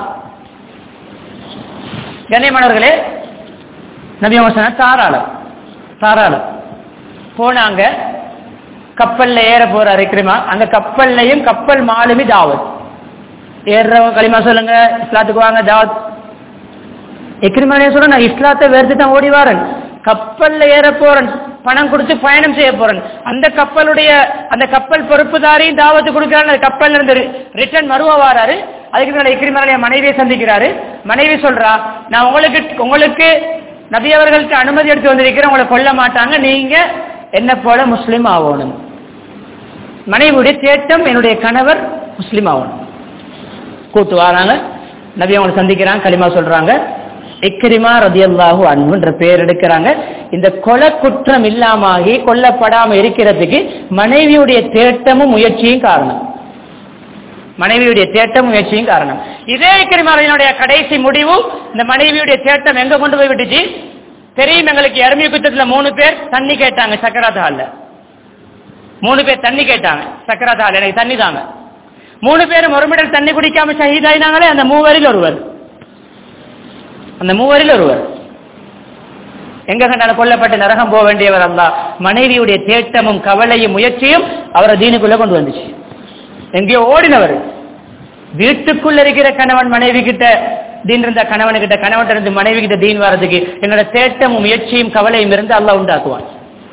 கண்ணியமானவர்களே நபி அவங்க சொன்ன தாராளம் தாராளம் போனாங்க கப்பல்ல ஏற போறாரு இக்ரிமா அந்த கப்பல்லையும் கப்பல் மாலுமி தாவத் ஏறுறவங்க களிமா சொல்லுங்க இஸ்லாத்துக்கு வாங்க தாவத் இக்ரிமானே சொல்ல நான் இஸ்லாத்தை வெறுத்து தான் ஓடி வரேன் கப்பல்ல ஏற போறேன் பணம் கொடுத்து பயணம் செய்ய போறேன் அந்த கப்பலுடைய அந்த கப்பல் பொறுப்புதாரையும் தாவத்து கொடுக்கிறாரு அந்த கப்பல்ல இருந்து ரிட்டர்ன் மறுவா வராரு அதுக்கு மேல இக்ரிமானுடைய மனைவியை சந்திக்கிறாரு மனைவி சொல்றா நான் உங்களுக்கு உங்களுக்கு நபி அவர்களுக்கு அனுமதி எடுத்து வந்திருக்கிறேன் உங்களை கொல்ல மாட்டாங்க நீங்க என்ன போல முஸ்லீம் ஆகணும் மனைவியுடைய தேட்டம் என்னுடைய கணவர் முஸ்லீம் ஆகணும் கூட்டு வராங்க நபி அவங்களை சந்திக்கிறாங்க களிமா சொல்றாங்க இக்ரிமா ரதியல்லாஹு அன்புன்ற பேர் எடுக்கிறாங்க இந்த கொலை குற்றம் இல்லாமகி கொல்லப்படாம இருக்கிறதுக்கு மனைவியுடைய தேட்டமும் முயற்சியும் காரணம் மனைவியுடைய தேட்டம் முயற்சியும் காரணம் இதே இக்கிரிமாரையினுடைய கடைசி முடிவு இந்த மனைவியுடைய தேட்டம் எங்க கொண்டு போய் விட்டுச்சு தெரியும் எங்களுக்கு எருமை குத்தத்துல மூணு பேர் தண்ணி கேட்டாங்க சக்கராத் ஹால்ல மூணு பேர் தண்ணி கேட்டாங்க சக்கராத் ஹால் எனக்கு தண்ணி தாங்க மூணு பேரும் ஒரு மிடல் தண்ணி குடிக்காம ஷஹீதாயினாங்களே அந்த மூவரில் ஒருவர் அந்த மூவரில் ஒருவர் எங்க கண்டாலும் கொல்லப்பட்டு நரகம் போக வேண்டியவர் அல்ல மனைவியுடைய தேட்டமும் கவலையும் முயற்சியும் அவரை தீனுக்குள்ள கொண்டு வந்துச்சு எங்கேயோ ஓடினவர் வீட்டுக்குள்ள இருக்கிற கணவன் மனைவி கிட்ட தீன் இருந்த கணவன் கிட்ட கணவன் இருந்து மனைவி கிட்ட தீன் வர்றதுக்கு என்னோட தேட்டமும் முயற்சியும் கவலையும் இருந்து அல்லாஹ் உண்டாக்குவான்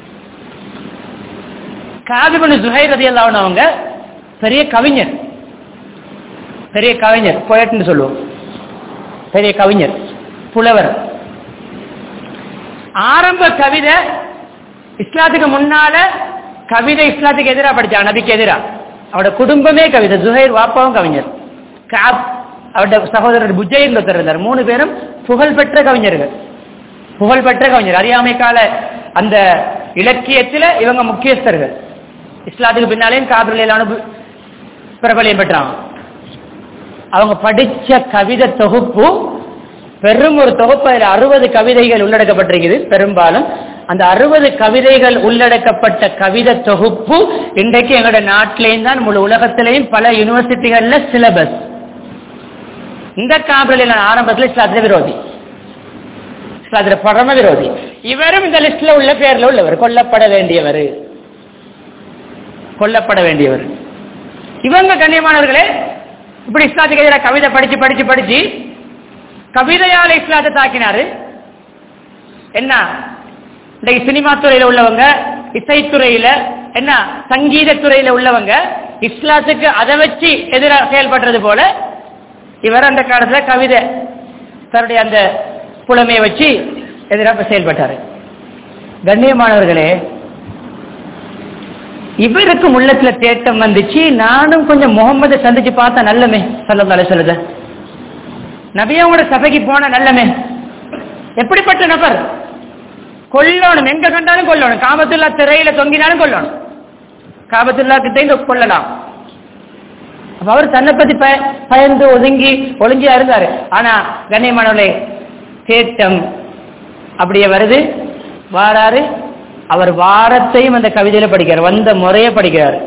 காதிபனு ஜுஹைர் ரதி அவங்க பெரிய கவிஞர் பெரிய கவிஞர் போயட்னு சொல்லுவோம் பெரிய கவிஞர் புலவர் ஆரம்ப கவிதை இஸ்லாத்துக்கு முன்னால கவிதை இஸ்லாத்துக்கு எதிராக படிச்சாங்க நபிக்கு எதிராக அவரோட குடும்பமே கவிதை ஜுஹைர் வாப்பாவும் கவிஞர் காப் அவருடைய சகோதரர் புஜைன்னு ஒருத்தர் இருந்தார் மூணு பேரும் புகழ்பெற்ற கவிஞர்கள் புகழ்பெற்ற கவிஞர் அறியாமை கால அந்த இலக்கியத்துல இவங்க முக்கியஸ்தர்கள் இஸ்லாத்துக்கு பின்னாலேயும் காபிரிலான பிரபலியம் பெற்றாங்க அவங்க படிச்ச கவிதை தொகுப்பு பெரும் ஒரு தொகுப்பு அதில் அறுபது கவிதைகள் உள்ளடக்கப்பட்டிருக்குது பெரும்பாலும் அந்த அறுபது கவிதைகள் உள்ளடக்கப்பட்ட கவிதை தொகுப்பு இன்றைக்கு எங்களோட நாட்டிலேயும் தான் முழு உலகத்திலேயும் பல யூனிவர்சிட்டிகள்ல சிலபஸ் இந்த காபிரில் ஆரம்பத்தில் இஸ்லாத்திர விரோதி இஸ்லாத்திர பரம விரோதி இவரும் இந்த லிஸ்ட்ல உள்ள பேர்ல உள்ளவர் கொல்லப்பட வேண்டியவர் கொல்லப்பட வேண்டியவர் இவங்க கண்ணியமானவர்களே இப்படி இஸ்லாத்துக்கு எதிராக கவிதை படிச்சு படிச்சு படிச்சு கவிதையால இஸ்லாத்தை தாக்கினாரு என்ன இந்த சினிமா துறையில உள்ளவங்க இசைத்துறையில என்ன சங்கீத துறையில உள்ளவங்க இஸ்லாத்துக்கு அதை வச்சு எதிராக செயல்படுறது போல இவர் அந்த காலத்துல கவிதை தன்னுடைய அந்த புலமையை வச்சு எதிராக செயல்பட்டாரு கண்ணியமானவர்களே இவருக்கும் உள்ளத்துல தேட்டம் வந்துச்சு நானும் கொஞ்சம் முகம்மதை சந்திச்சு பார்த்தா நல்லமே சல்லல்லாஹு அலைஹி வஸல்லம் நபியாவோட சபைக்கு போன நல்லமே எப்படிப்பட்ட நபர் கொல்லணும் எங்க கண்டாலும் கொல்லணும் காபத்துல்லா திரையில தொங்கினாலும் கொல்லணும் காபத்துல்லா கிட்ட கொல்லலாம் அப்ப அவர் தன்னை பத்தி பய- பயந்து ஒதுங்கி ஒளிஞ்சியா இருந்தாரு ஆனா கண்ணியமானவர்களே தேட்டம் அப்படியே வருது வாராரு அவர் வாரத்தையும் அந்த கவிதையில படிக்கிறார் வந்த முறையை படிக்கிறார்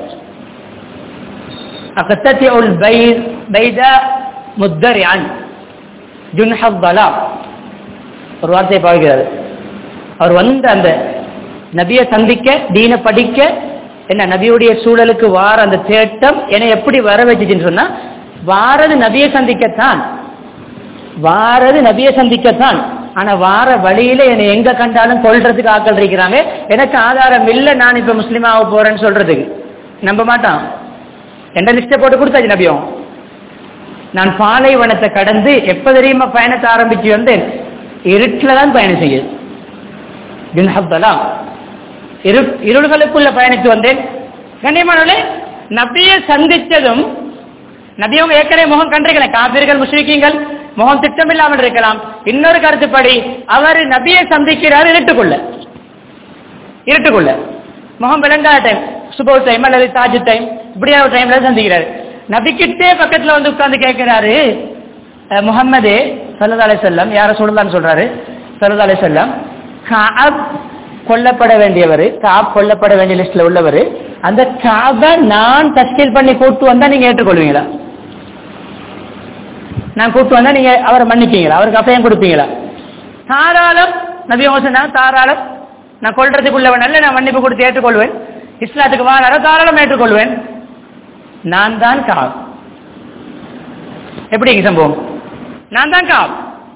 أقتطع البيض بيضاء مدرعا جنح الظلام ஒரு வார்த்தையை பாவிக்கிறார் அவர் வந்த அந்த நபியை சந்திக்க தீன படிக்க என்ன நபியுடைய சூழலுக்கு வார அந்த தேட்டம் என்னை எப்படி வர வச்சுச்சுன்னு சொன்னா வாரது நபியை சந்திக்கத்தான் வாரது நபியை சந்திக்கத்தான் ஆனா வார வழியில என்னை எங்க கண்டாலும் கொல்றதுக்கு ஆக்கள் இருக்கிறாங்க எனக்கு ஆதாரம் இல்ல நான் இப்ப முஸ்லீமாக போறேன்னு சொல்றதுக்கு நம்ப மாட்டான் எந்த லிஸ்ட போட்டு கொடுத்தாச்சு நபியும் நான் பாலைவனத்தை கடந்து எப்ப தெரியுமா பயணத்தை ஆரம்பிச்சு வந்தேன் இருட்டில தான் பயணம் செய்யுது ஜுன்ஹப்தலாம் இரு இருள்களுக்குள்ள பயணித்து வந்தேன் கண்ணியமானவர்களே நபியை சந்தித்ததும் நபியவங்க ஏற்கனவே முகம் கண்டிருக்கலாம் காபிர்கள் முஸ்லிக்கீங்கள் முகம் திட்டமில்லாமல் இருக்கலாம் இன்னொரு கருத்துப்படி அவர் நபியை சந்திக்கிறார் இருட்டுக்குள்ள இருட்டுக்குள்ள முகம் விளங்காத டைம் சுபோ டைம் அல்லது தாஜ் டைம் இப்படியான ஒரு டைம்ல சந்திக்கிறாரு நபிக்கிட்டே பக்கத்துல வந்து உட்கார்ந்து கேட்கிறாரு அஹ், முஹம்மதே சல்லா அலை செல்லம் யார சொல்லலாம்னு சொல்றாரு சல்லா அலை செல்லம் காப் கொல்லப்பட வேண்டியவர் காப் கொல்லப்பட வேண்டிய லிஸ்ட்ல உள்ளவர் அந்த காபை நான் தஸ்கீல் பண்ணி கூட்டு வந்தா நீங்க ஏற்றுக்கொள்வீங்களா நான் கூட்டு வந்தா நீங்க அவரை மன்னிப்பீங்களா அவருக்கு அப்பயம் கொடுப்பீங்களா தாராளம் நபி அவங்க சொன்னாங்க தாராளம் நான் கொல்றதுக்குள்ளவன் அல்ல நான் மன்னிப்பு கொடுத்து ஏற்றுக்கொள்வேன் இஸ்லாத்துக்கு வாழாரோ தாராளம் ஏற்றுக்கொள்வேன் நான் தான் காப் எப்படி இங்க சம்பவம் நான் தான் காப்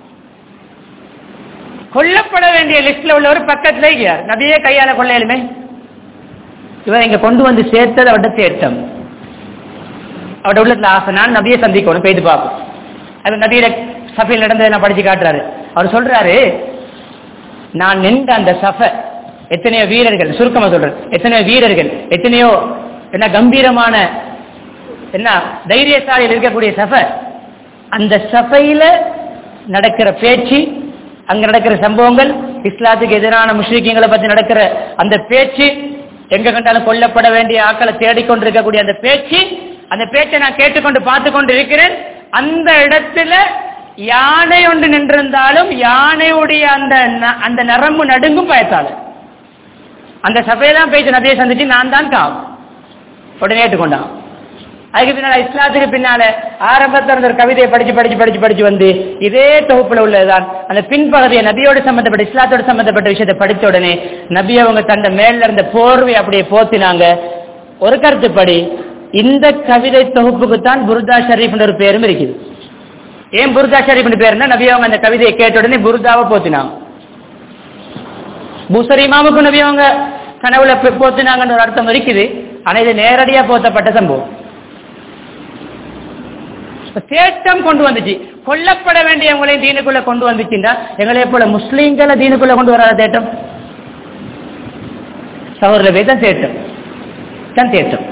கொல்லப்பட வேண்டிய லிஸ்ட்ல உள்ளவர் பக்கத்துல இருக்கிறார் நபியே கையால கொள்ளையிலுமே இவர் இங்க கொண்டு வந்து சேர்த்தது அவர்கிட்ட தேட்டம் அவருடைய உள்ளத்துல ஆசை நான் நபியை சந்திக்கணும் போயிட்டு பார்ப்போம் அது நபியில சஃபையில் நடந்ததை நான் படிச்சு காட்டுறாரு அவர் சொல்றாரு நான் நின்ற அந்த சஃப எத்தனையோ வீரர்கள் சுருக்கமா சொல்றேன் எத்தனையோ வீரர்கள் எத்தனையோ என்ன கம்பீரமான என்ன தைரியசாலியில் இருக்கக்கூடிய சஃப அந்த சபையில நடக்கிற பேச்சு அங்க நடக்கிற சம்பவங்கள் இஸ்லாத்துக்கு எதிரான முஸ்லிக்கீங்களை பத்தி நடக்கிற அந்த பேச்சு எங்க கண்டாலும் கொல்லப்பட வேண்டிய ஆக்களை தேடிக்கொண்டிருக்கக்கூடிய அந்த பேச்சு அந்த பேச்சை நான் கேட்டுக்கொண்டு பார்த்து கொண்டு இருக்கிறேன் அந்த இடத்துல யானை ஒன்று நின்றிருந்தாலும் யானையுடைய அந்த ந- அந்த நரம்பு நடுங்கும் பயத்தால அந்த சபையெல்லாம் பேச்சு நபியை சந்திச்சு நான் தான் காம் உடனே ஏற்றுக்கொண்டான் அதுக்கு பின்னால இஸ்லாத்துக்கு பின்னால ஆரம்பத்தில் இருந்த ஒரு கவிதையை படிச்சு படிச்சு படிச்சு படிச்சு வந்து இதே தொகுப்புல உள்ளதுதான் அந்த பின்பகுதியை நபியோடு சம்பந்தப்பட்ட இஸ்லாத்தோடு சம்பந்தப்பட்ட விஷயத்தை படிச்ச உடனே நபி அவங்க தந்த மேல இருந்த போர்வை அப்படியே போத்தினாங்க ஒரு கருத்துப்படி இந்த கவிதை தொகுப்புக்கு தான் புர்தா ஷரீஃப் ஒரு பேரும் இருக்குது ஏன் புர்தா ஷரீஃப் பேருன்னா நபி அவங்க அந்த கவிதையை கேட்ட உடனே புர்தாவை போத்தினாங்க பூசரி இமாமுக்கு நபி அவங்க கனவுல போ- போத்தினாங்கன்ற ஒரு அர்த்தம் இருக்குது ஆனா இது நேரடியா போத்தப்பட்ட சம்பவம் தேட்டம் கொண்டு வந்துச்சு கொல்லப்பட வேண்டியவங்களையும் தீனுக்குள்ள கொண்டு வந்துச்சுண்டா எங்களைய போல முஸ்லீம்களை தீனுக்குள்ள கொண்டு வராத தேட்டம் சகோதர வேதம் தேட்டம் தான் தேட்டம்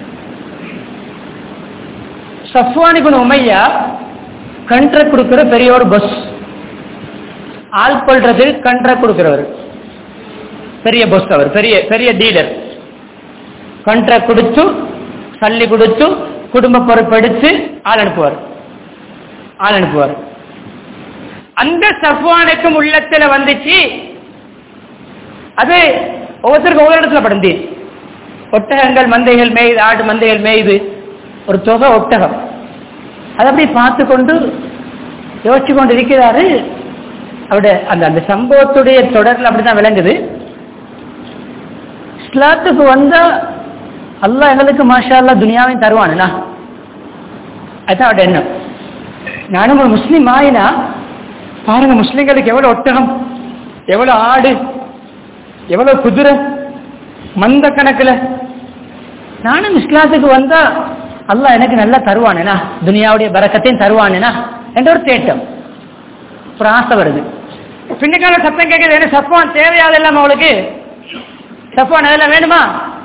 சஃப்வானிபுன் உமையா கண்ட்ராக்ட் கொடுக்கிற பெரிய ஒரு பஸ் ஆள் கொள்றது கண்ட்ராக்ட் கொடுக்கிறவர் பெரிய பஸ் அவர் பெரிய பெரிய டீலர் கண்ட்ராக்ட் கொடுத்து சல்லி கொடுத்து குடும்ப பொறுப்பெடுத்து ஆள் அனுப்புவார் ஆள் அனுப்புவார் அந்த சஃப்வானுக்கும் உள்ளத்துல வந்துச்சு அது ஒவ்வொருத்தருக்கும் ஒவ்வொரு இடத்துல படுந்து ஒட்டகங்கள் மந்தைகள் மேய்து ஆடு மந்தைகள் மேய்து ஒரு தொகை ஒட்டகம் அதை அப்படி பார்த்து கொண்டு யோசிச்சு கொண்டு இருக்கிறாரு அவருடைய அந்த அந்த சம்பவத்துடைய தொடர்ல அப்படிதான் விளங்குது இஸ்லாத்துக்கு வந்தா அல்லாஹ் எங்களுக்கு மாஷா அல்லாஹ் துனியாவையும் தருவானுண்ணா அதுதான் அவருடைய எண்ணம் நானும் ஒரு முஸ்லீம் ஆயினா பாருங்க முஸ்லிம்களுக்கு எவ்வளவு ஒட்டகம் எவ்வளவு ஆடு எவ்வளவு குதிரை மந்த கணக்குல நானும் இஸ்லாத்துக்கு வந்தா அல்லாஹ் எனக்கு நல்லா தருவானேனா துனியாவுடைய பறக்கத்தையும் தருவானேனா என்ற ஒரு தேட்டம் ஒரு ஆசை வருது பின்னுக்கால சத்தம் கேட்குது என்ன சப்பான் தேவையாது இல்லாம அவளுக்கு சப்பான் அதெல்லாம் வேணுமா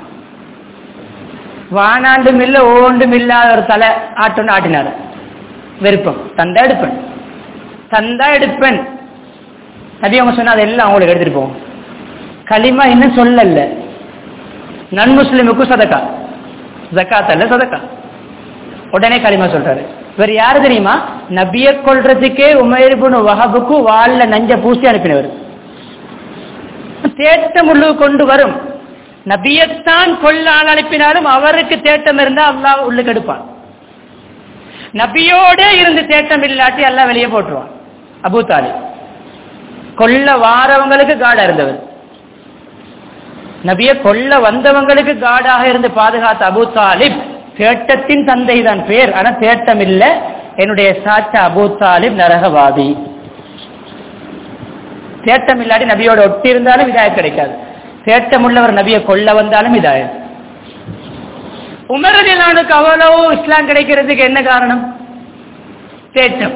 வானாண்டும் இல்ல ஓண்டும் இல்லாத ஒரு தலை ஆட்டொண்டு ஆட்டினார் விருப்பம் தந்தா எடுப்பேன் தந்தா எடுப்பேன் நபி அவங்க சொன்னா அதெல்லாம் அவங்களுக்கு எடுத்துட்டு போவோம் களிமா இன்னும் சொல்லல நன் முஸ்லிமுக்கும் சதக்கா ஜக்காத் அல்ல சதக்கா உடனே களிமா சொல்றாரு இவர் யாரு தெரியுமா நபிய கொள்றதுக்கே உமேர்புன் வஹபுக்கு வால்ல நஞ்ச பூசி அனுப்பினவர் தேட்டம் உள்ளு கொண்டு வரும் நபியத்தான் கொல்ல ஆள் அனுப்பினாலும் அவருக்கு தேட்டம் இருந்தா அல்லாஹ் உள்ளுக்கு எடுப்பான் நபியோட இருந்து தேட்டம் இல்லாட்டி எல்லாம் வெளியே போட்டுருவான் அபூ தாலிப் கொல்ல வாரவங்களுக்கு காடா இருந்தவர் நபிய கொல்ல வந்தவங்களுக்கு காடாக இருந்து பாதுகாத்த அபூ தாலிப் தேட்டத்தின் தந்தை தான் பேர் ஆனா தேட்டம் இல்ல என்னுடைய சாச்சா அபூ தாலிப் நரகவாதி தேட்டம் இல்லாட்டி நபியோட ஒட்டி இருந்தாலும் இதாய கிடைக்காது தேட்டம் உள்ளவர் நபியை கொல்ல வந்தாலும் இதாய உமரதிலானுக்கு அவ்வளவு இஸ்லாம் கிடைக்கிறதுக்கு என்ன காரணம் தேட்டம்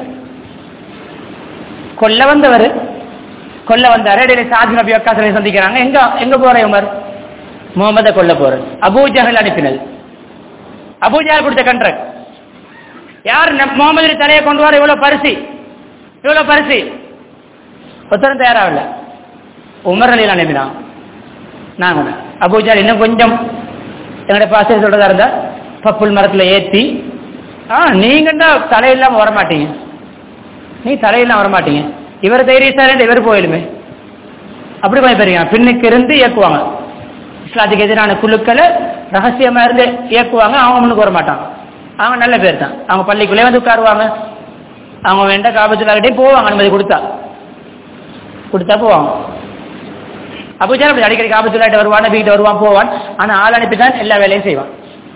கொல்ல வந்தவர் கொல்ல வந்தாரு இடையில சாதி நபி அக்காசலை சந்திக்கிறாங்க எங்க எங்க போற உமர் முகமத கொல்ல போற அபூஜகல் அனுப்பினது அபூஜகல் கொடுத்த கண்ட்ராக்ட் யார் முகமது தலையை கொண்டு வர இவ்வளவு பரிசு இவ்வளவு பரிசு ஒருத்தரும் தயாராகல உமர் அலியில் அனுப்பினான் நான் அபூஜால் இன்னும் கொஞ்சம் என்னோட பாசை சொல்றதா இருந்தா பப்புல் மரத்துல ஏத்தி ஆ நீங்க தான் தலையில்லாம வரமாட்டீங்க நீ தலையெல்லாம் வரமாட்டீங்க இவர் தைரியசார் இவர் போயிடுமே அப்படி போய் பெரிய பின்னுக்கு இருந்து இயக்குவாங்க இஸ்லாத்துக்கு எதிரான குழுக்களை ரகசியமா இருந்து இயக்குவாங்க அவங்க முன்னுக்கு வர மாட்டாங்க அவங்க நல்ல பேர் தான் அவங்க பள்ளிக்குள்ளே வந்து உட்காருவாங்க அவங்க வேண்ட காபத்துலாகிட்டே போவாங்க அனுமதி கொடுத்தா கொடுத்தா போவாங்க அபுஜால் அப்படி அடிக்கடி காபத்துலாட்ட வருவான் நபிக்கிட்ட வருவான் போவான் ஆனா ஆள் அனுப்பி தான் எல்லா வேலையும் செய்வான்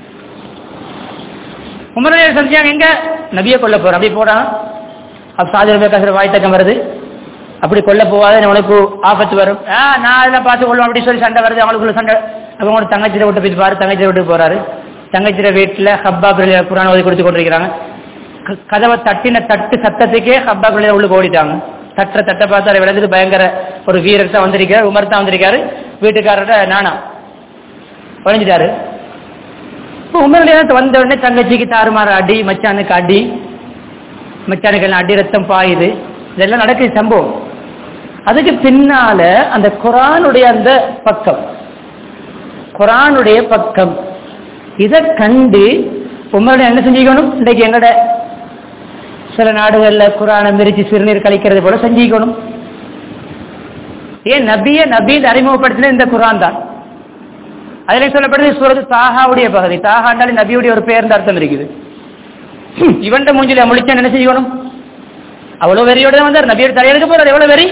உமரையை சந்திச்சாங்க எங்க நபியை கொல்ல போறோம் அப்படி போறான் அப்ப சாதி பேசுற வாய்த்தக்கம் வருது அப்படி கொல்ல போவாத உனக்கு ஆபத்து வரும் ஆ நான் அதெல்லாம் பார்த்து கொள்ளும் அப்படி சொல்லி சண்டை வருது அவங்களுக்குள்ள சண்டை அவங்களோட தங்கச்சிரை விட்டு போய் பாரு தங்கச்சிரை விட்டு போறாரு தங்கச்சிரை வீட்டுல ஹப்பா பிள்ளைய குரான் ஓதி கொடுத்து கொண்டிருக்கிறாங்க க- கதவை தட்டின தட்டு சத்தத்துக்கே ஹப்பா பிள்ளைய உள்ள ஓடிட்டாங்க தட்டுற தட்டை பார்த்தாரு விளங்குது பயங்கர ஒரு வீரர் தான் வந்திருக்காரு உமர் தான் வந்திருக்காரு வீட்டுக்காரர்கிட்ட நானா ஒழிஞ்சிட்டாரு இப்போ உமருடைய வந்த உடனே தங்கச்சிக்கு தாறுமாற அடி மச்சானுக்கு அடி மச்சானுக்கு எல்லாம் அடி ரத்தம் பாயுது இதெல்லாம் நடக்குது சம்பவம் அதுக்கு பின்னால அந்த குரானுடைய அந்த பக்கம் குரானுடைய பக்கம் இதை கண்டு உமருடைய என்ன செஞ்சுக்கணும் இன்றைக்கு எங்கட சில நாடுகள்ல குரானை மிரிச்சு சிறுநீர் கழிக்கிறது போல செஞ்சுக்கணும் ஏன் நபிய நபீன் அறிமுகப்படுத்தின இந்த குரான் தான் அதில் சொல்லப்படுது சூரத்து தாகாவுடைய பகுதி தாகாண்டாலே நபியுடைய ஒரு பேர்ந்த அர்த்தம் இருக்குது இவன்ட மூஞ்சில முழிச்சா என்ன செய்யணும் அவ்வளவு வெறியோட தான் வந்தார் நபியோட தலையெடுக்க போறார் எவ்வளவு வெறி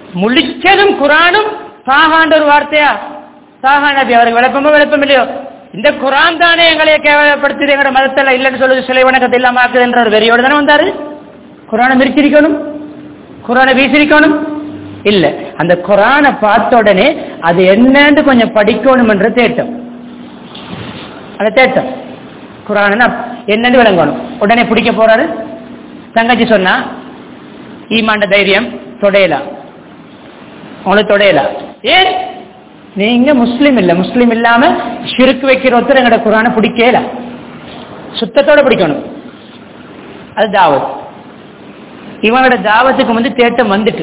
முழிச்சதும் குரானும் தாகாண்ட ஒரு வார்த்தையா தாகா நபி அவருக்கு விளப்பமோ விளப்பம் இல்லையோ இந்த குரான் தானே எங்களை கேவலப்படுத்துது எங்களோட மதத்தில் இல்லைன்னு சொல்லுது சிலை வணக்கத்தை இல்லாம ஆக்குதுன்ற ஒரு வெறியோடு தானே வந்தாரு குரானை மிரிச்சிருக்கணும் குரானை வீசிருக்கணும் இல்ல அந்த குரானை பார்த்த உடனே அது என்னன்னு கொஞ்சம் படிக்கணும் என்ற தேட்டம் அந்த தேட்டம் குரான் என்னன்னு விளங்கணும் உடனே பிடிக்க போறாரு தங்கச்சி சொன்னா ஈமாண்ட தைரியம் தொடையலாம் உங்களுக்கு தொடையலாம் ஏன் நீங்க முஸ்லீம் இல்ல முஸ்லீம் இல்லாம ஷிருக்கு வைக்கிற ஒருத்தர் எங்கட குரானை பிடிக்கல சுத்தத்தோட பிடிக்கணும் அது தாவத் இவனோட தாவத்துக்கு வந்து தேட்டம் வந்துட்டு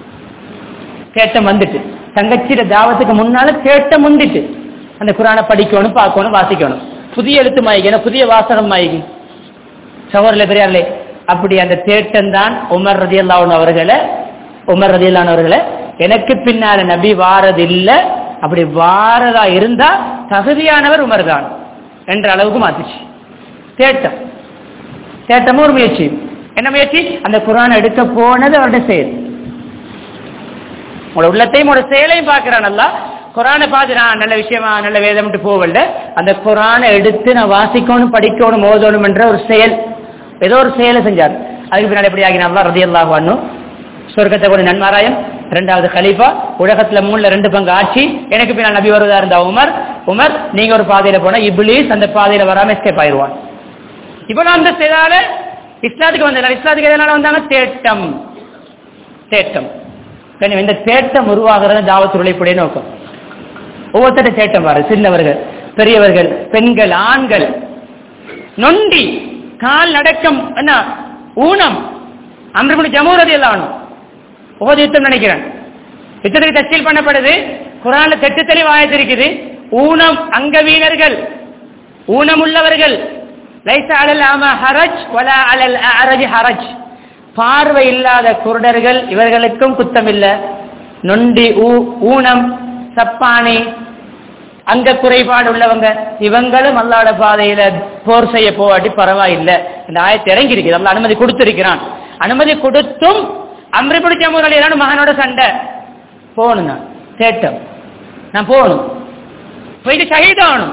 தேட்டம் வந்துட்டு தங்கச்சியோட தாவத்துக்கு முன்னால தேட்டம் வந்துட்டு அந்த குரானை படிக்கணும் பார்க்கணும் வாசிக்கணும் புதிய எழுத்து மாய்க்கு புதிய வாசகம் மாய்க்கு சகோதரில் பெரியார்களே அப்படி அந்த தேட்டம் தான் உமர் ரதியல்லான் அவர்களை உமர் ரதியல்லான் அவர்களை எனக்கு பின்னால நபி வாரது இல்ல அப்படி வாரதா இருந்தா தகுதியானவர் உமர் தான் என்ற அளவுக்கு மாத்துச்சு தேட்டம் தேட்டமும் ஒரு முயற்சி என்ன முயற்சி அந்த குரான் எடுக்க போனது அவருடைய செயல் உங்களோட உள்ளத்தையும் உங்களோட செயலையும் பார்க்கிறான் நல்லா குரானை பார்த்து நான் நல்ல விஷயமா நல்ல வேதம்ட்டு போகல அந்த குரானை எடுத்து நான் வாசிக்கணும் படிக்கணும் ஓதணும் என்ற ஒரு செயல் ஏதோ ஒரு செயலை செஞ்சார் அதுக்கு பின்னாடி எப்படி ஆகினா ரதி அல்லாஹ் பண்ணும் சொர்க்கத்தை கொண்டு நன்மாராயம் ரெண்டாவது கலீஃபா உலகத்துல மூணுல ரெண்டு பங்கு ஆட்சி எனக்கு பின்னால் நபி வருவதா இருந்த உமர் உமர் நீங்க ஒரு பாதையில போனா இப்லீஸ் அந்த பாதையில வராம எஸ்கேப் ஆயிடுவான் இப்ப நான் அந்த செய்தால இஸ்லாத்துக்கு வந்தேன் இஸ்லாத்துக்கு எதனால வந்தாங்க தேட்டம் தேட்டம் கண்ணியம், இந்த தேட்டம் உருவாகிறது தாவத்து உழைப்புடைய நோக்கம் ஒவ்வொருத்தர தேட்டம் பாரு சின்னவர்கள் பெரியவர்கள் பெண்கள் ஆண்கள் நொண்டி கால் நடக்கம் என்ன ஊனம் அம்ரமணி ஜமூரதி எல்லாம் வேணும் ஒவ்வொரு யுத்தம் நினைக்கிறேன் யுத்தத்துக்கு தச்சீல் பண்ணப்படுது குரான்ல தெட்டு தெளிவு ஆயத்திருக்குது ஊனம் அங்கவீனர்கள் ஊனமுள்ளவர்கள் லைச அலல் ஆம ஹரஜ் வல அலல் அரஜ் ஹரஜ் பார்வை இல்லாத குருடர்கள் இவர்களுக்கும் குத்தம் இல்ல நொண்டி ஊ- ஊனம் சப்பானி அங்க குறைபாடு உள்ளவங்க இவங்களும் அல்லாட பாதையில போர் செய்ய போவாட்டி பரவாயில்லை இந்த ஆயத்தை இறங்கி இருக்குது அல்ல அனுமதி கொடுத்திருக்கிறான் அனுமதி கொடுத்தும் அம்ரி பிடிச்ச முறையிலான மகனோட சண்டை போகணும் நான் தேட்டம் நான் போகணும் போயிட்டு ஷஹீதாகணும்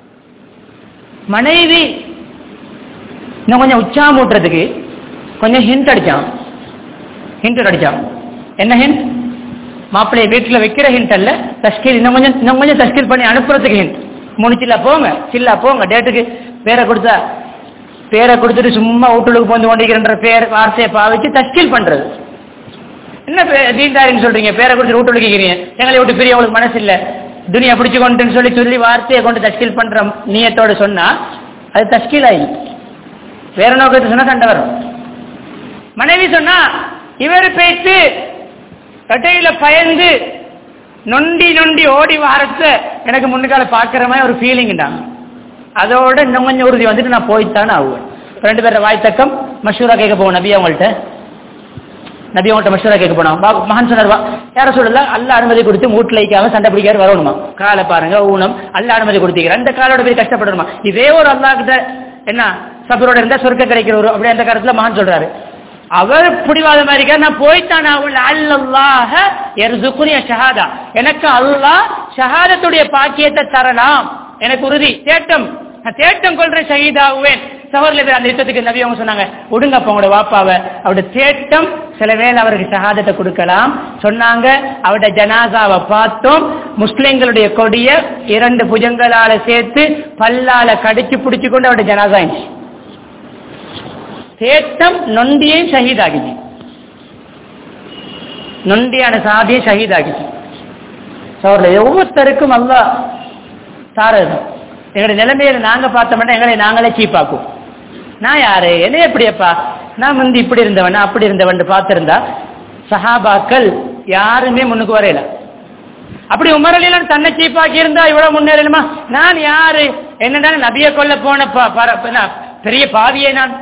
மனைவி இன்னும் கொஞ்சம் உச்சாம ஊட்டுறதுக்கு கொஞ்சம் ஹிண்ட் அடிச்சான் ஹிண்ட் அடிச்சான் என்ன ஹிண்ட் மாப்பிள்ளைய வீட்டுல வைக்கிற ஹிண்ட் அல்ல தஸ்கீல் இன்னும் கொஞ்சம் இன்னும் கொஞ்சம் தஸ்கீல் பண்ணி அனுப்புறதுக்கு ஹிண்ட் மூணு சில்லா போங்க சில்லா போங்க டேட்டுக்கு பேரை கொடுத்தா பேரை கொடுத்துட்டு சும்மா வீட்டுக்கு போந்து கொண்டிருக்கிற பேர் வார்த்தையை பாவிச்சு தஸ்கீல் பண்றது என்ன பே- தீன்தாரின்னு சொல்றீங்க பேரை கொடுத்து வீட்டு வைக்கிறீங்க எங்களை விட்டு பிரிய உங்களுக்கு மனசு இல்ல துனியா பிடிச்சு கொண்டுன்னு சொல்லி சொல்லி வார்த்தையை கொண்டு தஸ்கீல் பண்ற நீயத்தோட சொன்னா அது தஸ்கீல் ஆயிடும் வேற நோக்கத்தை சொன்னா சண்டை வரும் மனைவி சொன்னா இவர் பேச்சு கட்டையில பயந்து நொண்டி நொண்டி ஓடி வாரத்த எனக்கு முன்னுக்கால பாக்குற மாதிரி ஒரு ஃபீலிங் தான் அதோட இன்னும் கொஞ்சம் உறுதி வந்துட்டு நான் போய்த்தானே ஆகுவேன் ரெண்டு பேர வாய் தக்கம் மஷூரா கேட்க போவோம் நபி அவங்கள்ட்ட நபி அவங்கள்ட்ட மஷூரா கேட்க போனோம் வா, மகன் சொன்னார் வா யார சொல்லல அல்ல அனுமதி கொடுத்து மூட்டில் வைக்காம சண்டை பிடிக்காரு வரணுமா காலை பாருங்க ஊனம் அல்ல அனுமதி கொடுத்தீங்க அந்த காலோட போய் கஷ்டப்படணுமா இதே ஒரு அல்லா கிட்ட என்ன சபரோட இருந்தா சொர்க்கம் கிடைக்கிற ஒரு அப்படி அந்த காலத்துல மகன் சொல்றாரு அவர் பிடிவாதமா இருக்கார் நான் போய்த்தான் அவள் அல்லாஹ எர்சுக்குரிய ஷஹாதா எனக்கு அல்லாஹ் ஷஹாதத்துடைய பாக்கியத்தை தரலாம் எனக்கு உறுதி தேட்டம் நான் தேட்டம் கொள்றேன் ஷஹீதாகுவேன் சகோதரர்கள் அந்த யுத்தத்துக்கு நபி அவங்க சொன்னாங்க விடுங்க அப்ப உங்களோட வாப்பாவை அவருடைய தேட்டம் சில வேளை அவருக்கு ஷஹாதத்தை கொடுக்கலாம் சொன்னாங்க அவருடைய ஜனாசாவை பார்த்தோம் முஸ்லிம்களுடைய கொடிய இரண்டு புஜங்களால சேர்த்து பல்லால கடிச்சு பிடிச்சு கொண்டு அவருடைய ஜனாசா இருந்துச்சு தேட்டம் நொண்டியையும் ஷஹீதாகிச்சு நொண்டியான சாதியை ஷஹீதாகிச்சு சோழர்கள் ஒவ்வொருத்தருக்கும் அல்லா தாரது எங்களுடைய நிலைமையில நாங்க பார்த்தோம்னா எங்களை நாங்களே சீப்பாக்குவோம் நான் யாரு என்ன எப்படியப்பா நான் முந்தி இப்படி இருந்தவன் அப்படி இருந்தவன் பார்த்திருந்தா சஹாபாக்கள் யாருமே முன்னுக்கு வரையல அப்படி உமரலிலாம் தன்னை சீப்பாக்கி இருந்தா இவ்வளவு முன்னேறணுமா நான் யாரு என்னடா நபிய கொல்ல போன ப- பர- என்ன, பெரிய பாவியே நான்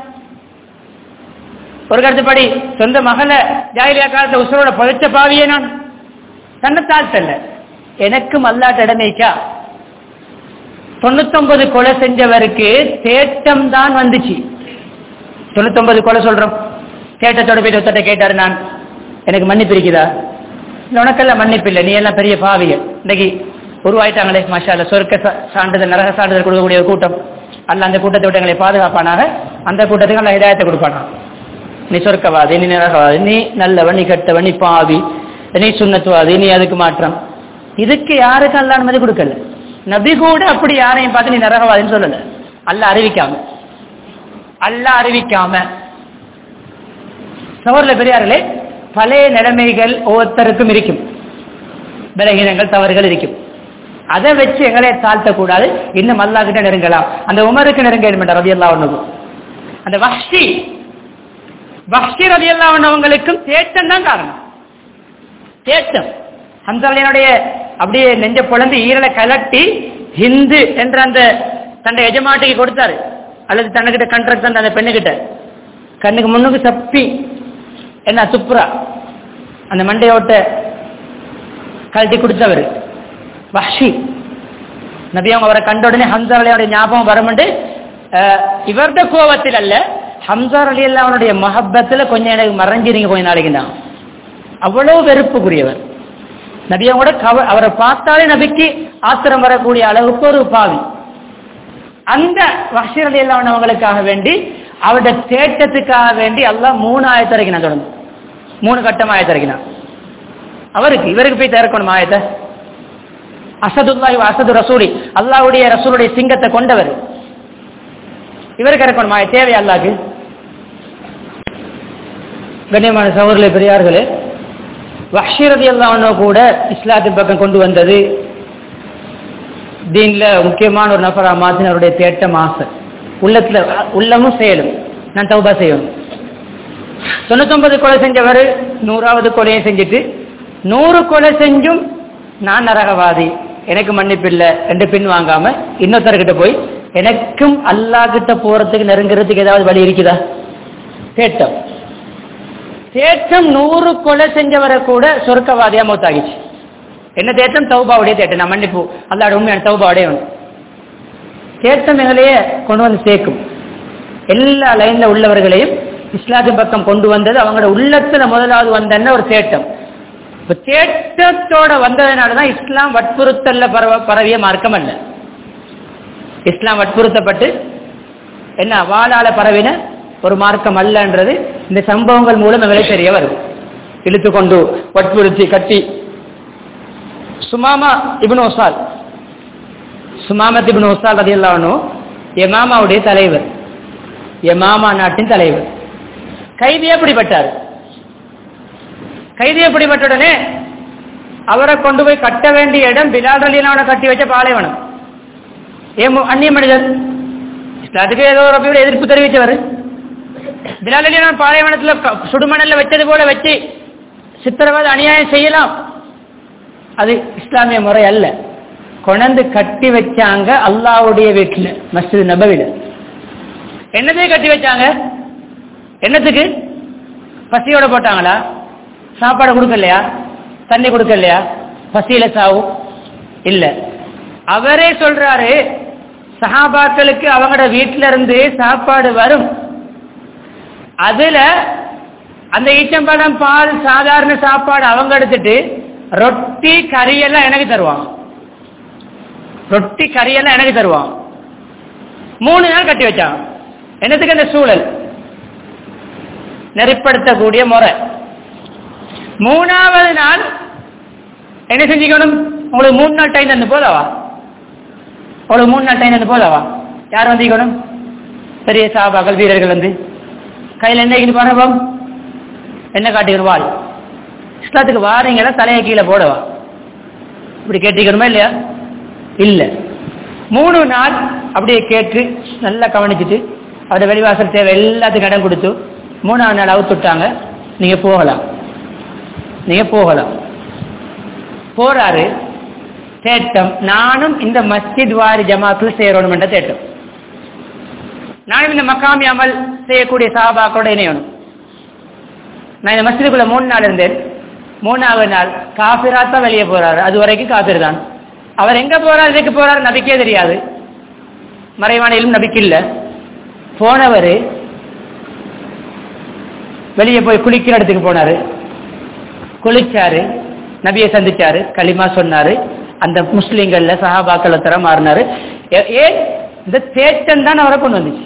ஒரு கருத்துப்படி சொந்த மகளை ஜாயிலியா காலத்தை உசுரோட புதைச்ச பாவியே நான் தன்னை தாழ்த்தல்ல எனக்கும் அல்லாட்ட இடமைக்கா தொண்ணூத்தொன்பது கொலை செஞ்சவருக்கு தேட்டம் தான் வந்துச்சு தொண்ணூத்தொன்பது கொலை சொல்றோம் தேட்டத்தோட போயிட்டு ஒருத்தட்ட கேட்டாரு நான் எனக்கு மன்னிப்பு இருக்குதா இல்ல உனக்கெல்லாம் மன்னிப்பு இல்லை நீ எல்லாம் பெரிய பாவிகள் இன்னைக்கு உருவாயிட்டாங்களே மாஷால சொர்க்க சா- சான்றிதழ் நரக சான்றிதழ் கொடுக்கக்கூடிய ஒரு கூட்டம் அல்ல அந்த கூட்டத்தை விட்டு எங்களை பாதுகாப்பானாக அந்த கூட்டத்துக்கு அல்ல ஹிதாயத்தை கொடுப்பானா நீ சொர்க்கவாதி நீ நரகவாதி நீ நல்லவன் நீ கெட்டவன் நீ பாவி நீ சுண்ணத்துவாதி நீ அதுக்கு மாற்றம் இதுக்கு யாருக்கும் அல்ல அனுமதி கொடுக்கல நபி கூட அப்படி யாரையும் பார்த்து நீ நரகவாதின்னு சொல்லல அல்ல அறிவிக்காம அல்ல அறிவிக்காம சவர்ல பெரியார்களே பழைய நிலைமைகள் ஒவ்வொருத்தருக்கும் இருக்கும் பலகீனங்கள் தவறுகள் இருக்கும் அதை வச்சு எங்களை தாழ்த்தக்கூடாது இன்னும் அல்லா கிட்ட நெருங்கலாம் அந்த உமருக்கு நெருங்க வேண்டும் ரவி அல்லா ஒண்ணுக்கும் அந்த வஹ்ஷி வஹ்ஷி ரவி அல்லா ஒண்ணவங்களுக்கும் தேட்டம் தான் காரணம் தேட்டம் ஹம்சாலியனுடைய அப்படியே நெஞ்ச பொழந்து ஈரலை கலட்டி ஹிந்து என்ற அந்த தன்னை எஜமாட்டிக்கு கொடுத்தாரு அல்லது தன்னுகிட்ட கண்ட்ராக்ட் தந்த அந்த பெண்ணுகிட்ட கண்ணுக்கு முன்னுக்கு சப்பி என்ன துப்புரா அந்த மண்டையோட்ட கழட்டி கொடுத்தவர் வஹ்ஷி நபி அவங்க அவரை கண்ட உடனே ஹம்சார் அலியோட ஞாபகம் வரும்ண்டு இவருடைய கோபத்தில் அல்ல ஹம்சார் அலி அவனுடைய மஹப்பத்துல கொஞ்சம் எனக்கு மறைஞ்சிருங்க கொஞ்ச நாளைக்கு தான் அவ்வளவு வெறுப்புக்குரியவர் நபியை கூட கவ அவரை பார்த்தாலே நபிக்கு ஆத்திரம் வரக்கூடிய அளவுக்கு ஒரு பாவி அந்த வஷீர் அலி அவங்களுக்காக வேண்டி அவருடைய தேட்டத்துக்காக வேண்டி அல்லாஹ் மூணு ஆயத்தை இறக்கினான் தொடர்ந்து மூணு கட்டம் ஆயத்தை இறக்கினான் அவருக்கு இவருக்கு போய் திறக்கணும் ஆயத்தை அசதுல்லாஹி வ அசது ரசூலி அல்லாஹ்வுடைய ரசூலுடைய சிங்கத்தை கொண்டவர் இவருக்கு இறக்கணும் ஆய தேவை அல்லாஹ்க்கு கண்ணியமான சகோதரர்களே பெரியார்களே வஷீரதி அல்லாஹ் கூட இஸ்லாத்தின் பக்கம் கொண்டு வந்தது தீன்ல முக்கியமான ஒரு நபரா மாத்தின அவருடைய தேட்டம் ஆசை உள்ளத்துல உள்ளமும் செயலும் நான் தௌபா செய்யணும் தொண்ணூத்தொன்பது கொலை செஞ்சவர் நூறாவது கொலையை செஞ்சுட்டு நூறு கொலை செஞ்சும் நான் நரகவாதி எனக்கு மன்னிப்பு இல்லை ரெண்டு பின் வாங்காம இன்னொருத்தர்கிட்ட போய் எனக்கும் அல்லா கிட்ட போறதுக்கு நெருங்குறதுக்கு ஏதாவது வழி இருக்குதா தேட்டம் தேட்டம் நூறு கொலை செஞ்சவரை கூட சொர்க்கவாதியா மூத்தாகிச்சு என்ன தேட்டம் தௌபாவுடைய தேட்டம் நான் மன்னிப்பு அல்லாட உண்மையான தௌபாவுடைய தேட்டம் எங்களையே கொண்டு வந்து சேர்க்கும் எல்லா லைன்ல உள்ளவர்களையும் இஸ்லாத்தின் பக்கம் கொண்டு வந்தது அவங்களோட உள்ளத்துல முதலாவது வந்தன ஒரு தேட்டம் இப்ப தேட்டத்தோட வந்ததுனாலதான் இஸ்லாம் வற்புறுத்தல்ல பரவ பரவிய மார்க்கம் அல்ல இஸ்லாம் வற்புறுத்தப்பட்டு என்ன வாழால பரவின ஒரு மார்க்கம் அல்லன்றது இந்த சம்பவங்கள் மூலம் எங்களுக்கு தெரிய வரும் இழுத்து கொண்டு வற்புறுத்தி கட்டி சுமாமா இப்னு ஒசால் சுமாமத் இப்னு ஒசால் அது எல்லாம் எமாமாவுடைய தலைவர் எமாமா நாட்டின் தலைவர் கைதி எப்படிப்பட்டார் கைதி எப்படிப்பட்ட உடனே அவரை கொண்டு போய் கட்ட வேண்டிய இடம் பிலால் அலியலான கட்டி வச்ச பாலைவனம் ஏன் அந்நிய மனிதர் இஸ்லாத்துக்கு ஏதோ ஒரு அப்படியோட எதிர்ப்பு தெரிவித்தவர் பிலால் அலியலான பாலைவனத்துல க- சுடுமணல்ல வச்சது போல வச்சு சித்திரவதை அநியாயம் செய்யலாம் அது இஸ்லாமிய முறை அல்ல கொணந்து கட்டி வச்சாங்க அல்லாவுடைய வீட்டுல மஸ்ஜித் நபவில என்னதே கட்டி வச்சாங்க என்னத்துக்கு பசியோட போட்டாங்களா சாப்பாடு கொடுக்கலையா தண்ணி கொடுக்கலையா பசியில சாவு இல்ல அவரே சொல்றாரு சஹாபாக்களுக்கு அவங்களோட வீட்டுல இருந்து சாப்பாடு வரும் அதுல அந்த ஈச்சம்பழம் பால் சாதாரண சாப்பாடு அவங்க எடுத்துட்டு ரொட்டி கறியெல்லாம் எனக்கு தருவாங்க ரொட்டி கறியெல்லாம் எனக்கு தருவாங்க மூணு நாள் கட்டி வச்சாங்க என்னத்துக்கு அந்த சூழல் நெறிப்படுத்தக்கூடிய முறை மூணாவது நாள் என்ன செஞ்சுக்கணும் உங்களுக்கு மூணு நாள் டைம் தந்து போதாவா உங்களுக்கு மூணு நாள் டைம் தந்து போதாவா யார் வந்திக்கணும் பெரிய சாபாக்கள் வீரர்கள் வந்து கையில் என்ன இருக்கு பாருங்க பாம். என்ன காட்டிக்கணும் வாழ் இஸ்லாத்துக்கு வாரீங்களா தலையை கீழே போடவா இப்படி கேட்டிக்கணுமா இல்லையா இல்ல மூணு நாள் அப்படியே கேட்டு நல்லா கவனிச்சுட்டு அவருடைய வெளிவாசல் தேவை எல்லாத்துக்கும் இடம் கொடுத்து மூணாவது நாள் அவுத்துட்டாங்க நீங்க போகலாம் நீங்க போகலாம் போறாரு தேட்டம் நானும் இந்த மஸ்ஜித் வாரி ஜமாத்தில் சேரணும் என்ற தேட்டம் நானும் இந்த மக்காமி அமல் செய்யக்கூடிய சாபாக்களோட இணையணும் நான் இந்த மஸ்ஜிதுக்குள்ள மூணு நாள் இருந்தேன் மூணாவது நாள் காபிரா தான் வெளியே போறாரு அது வரைக்கும் காபிர் தான் அவர் எங்க போறாரு எதுக்கு போறாரு நபிக்கே தெரியாது மறைவான இல்ம் நபிக்கு இல்ல போனவர் வெளியே போய் குளிக்கிற இடத்துக்கு போனாரு குளிச்சாரு நபியை சந்திச்சாரு களிமா சொன்னாரு அந்த முஸ்லீம்கள்ல சஹாபாக்கள் தர மாறினாரு ஏ- ஏன் இந்த தேட்டம் தான் அவரை கொண்டு வந்துச்சு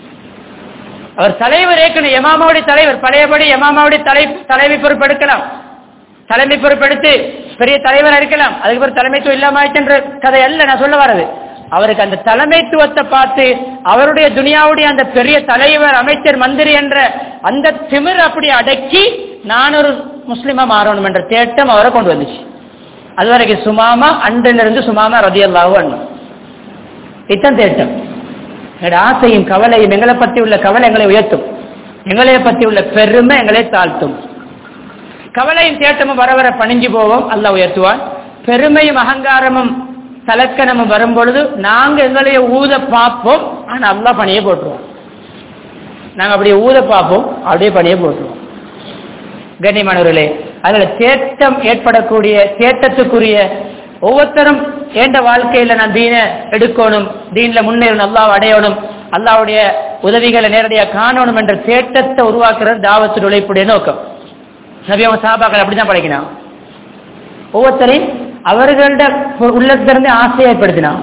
அவர் தலைவர் ஏற்கனவே எமாமாவுடைய தலைவர் பழையபடி எமாமாவுடைய தலை தலைமை பொறுப்பெடுக்கலாம் தலைமை பொறுப்பெடுத்து பெரிய தலைவர் இருக்கலாம் அதுக்கு பிறகு தலைமைத்துவம் இல்லாம ஆயிடுச்சுன்ற கதை அல்ல நான் சொல்ல வரது அவருக்கு அந்த தலைமைத்துவத்தை பார்த்து அவருடைய துனியாவுடைய அந்த பெரிய தலைவர் அமைச்சர் மந்திரி என்ற அந்த திமிர் அப்படி அடக்கி நான் ஒரு முஸ்லிமா மாறணும் என்ற தேட்டம் அவரை கொண்டு வந்துச்சு அது வரைக்கும் சுமாமா அன்றிலிருந்து சுமாமா ரதியல்லாஹு அண்ணன் இத்தன் தேட்டம் எங்களோட ஆசையும் கவலையும் எங்களை பற்றி உள்ள கவலை எங்களை உயர்த்தும் எங்களை பற்றி உள்ள பெருமை எங்களை தாழ்த்தும் கவலையும் தேட்டமும் வர வர பணிஞ்சு போவோம் அல்லாஹ் உயர்த்துவான் பெருமையும் அகங்காரமும் தலக்கணமும் வரும் பொழுது நாங்க எங்களைய ஊத பார்ப்போம் ஆனா அல்லாஹ் பணியை போட்டுருவோம் நாங்க அப்படியே ஊத பார்ப்போம் அப்படியே பணியை போட்டுருவோம் கண்ணியமானவர்களே அதுல தேட்டம் ஏற்படக்கூடிய தேட்டத்துக்குரிய ஒவ்வொருத்தரும் ஏண்ட வாழ்க்கையில நான் தீன எடுக்கணும் தீன்ல முன்னேறணும் அல்லாஹ் அடையணும் அல்லாவுடைய உதவிகளை நேரடியாக காணணும் என்ற தேட்டத்தை உருவாக்குறது தாவத்து உழைப்புடைய நோக்கம் நபி அவங்க சாபாக்கள் அப்படிதான் படைக்கினான் ஒவ்வொருத்தரையும் அவர்களோட உள்ளத்திலிருந்து ஆசையை ஏற்படுத்தினான்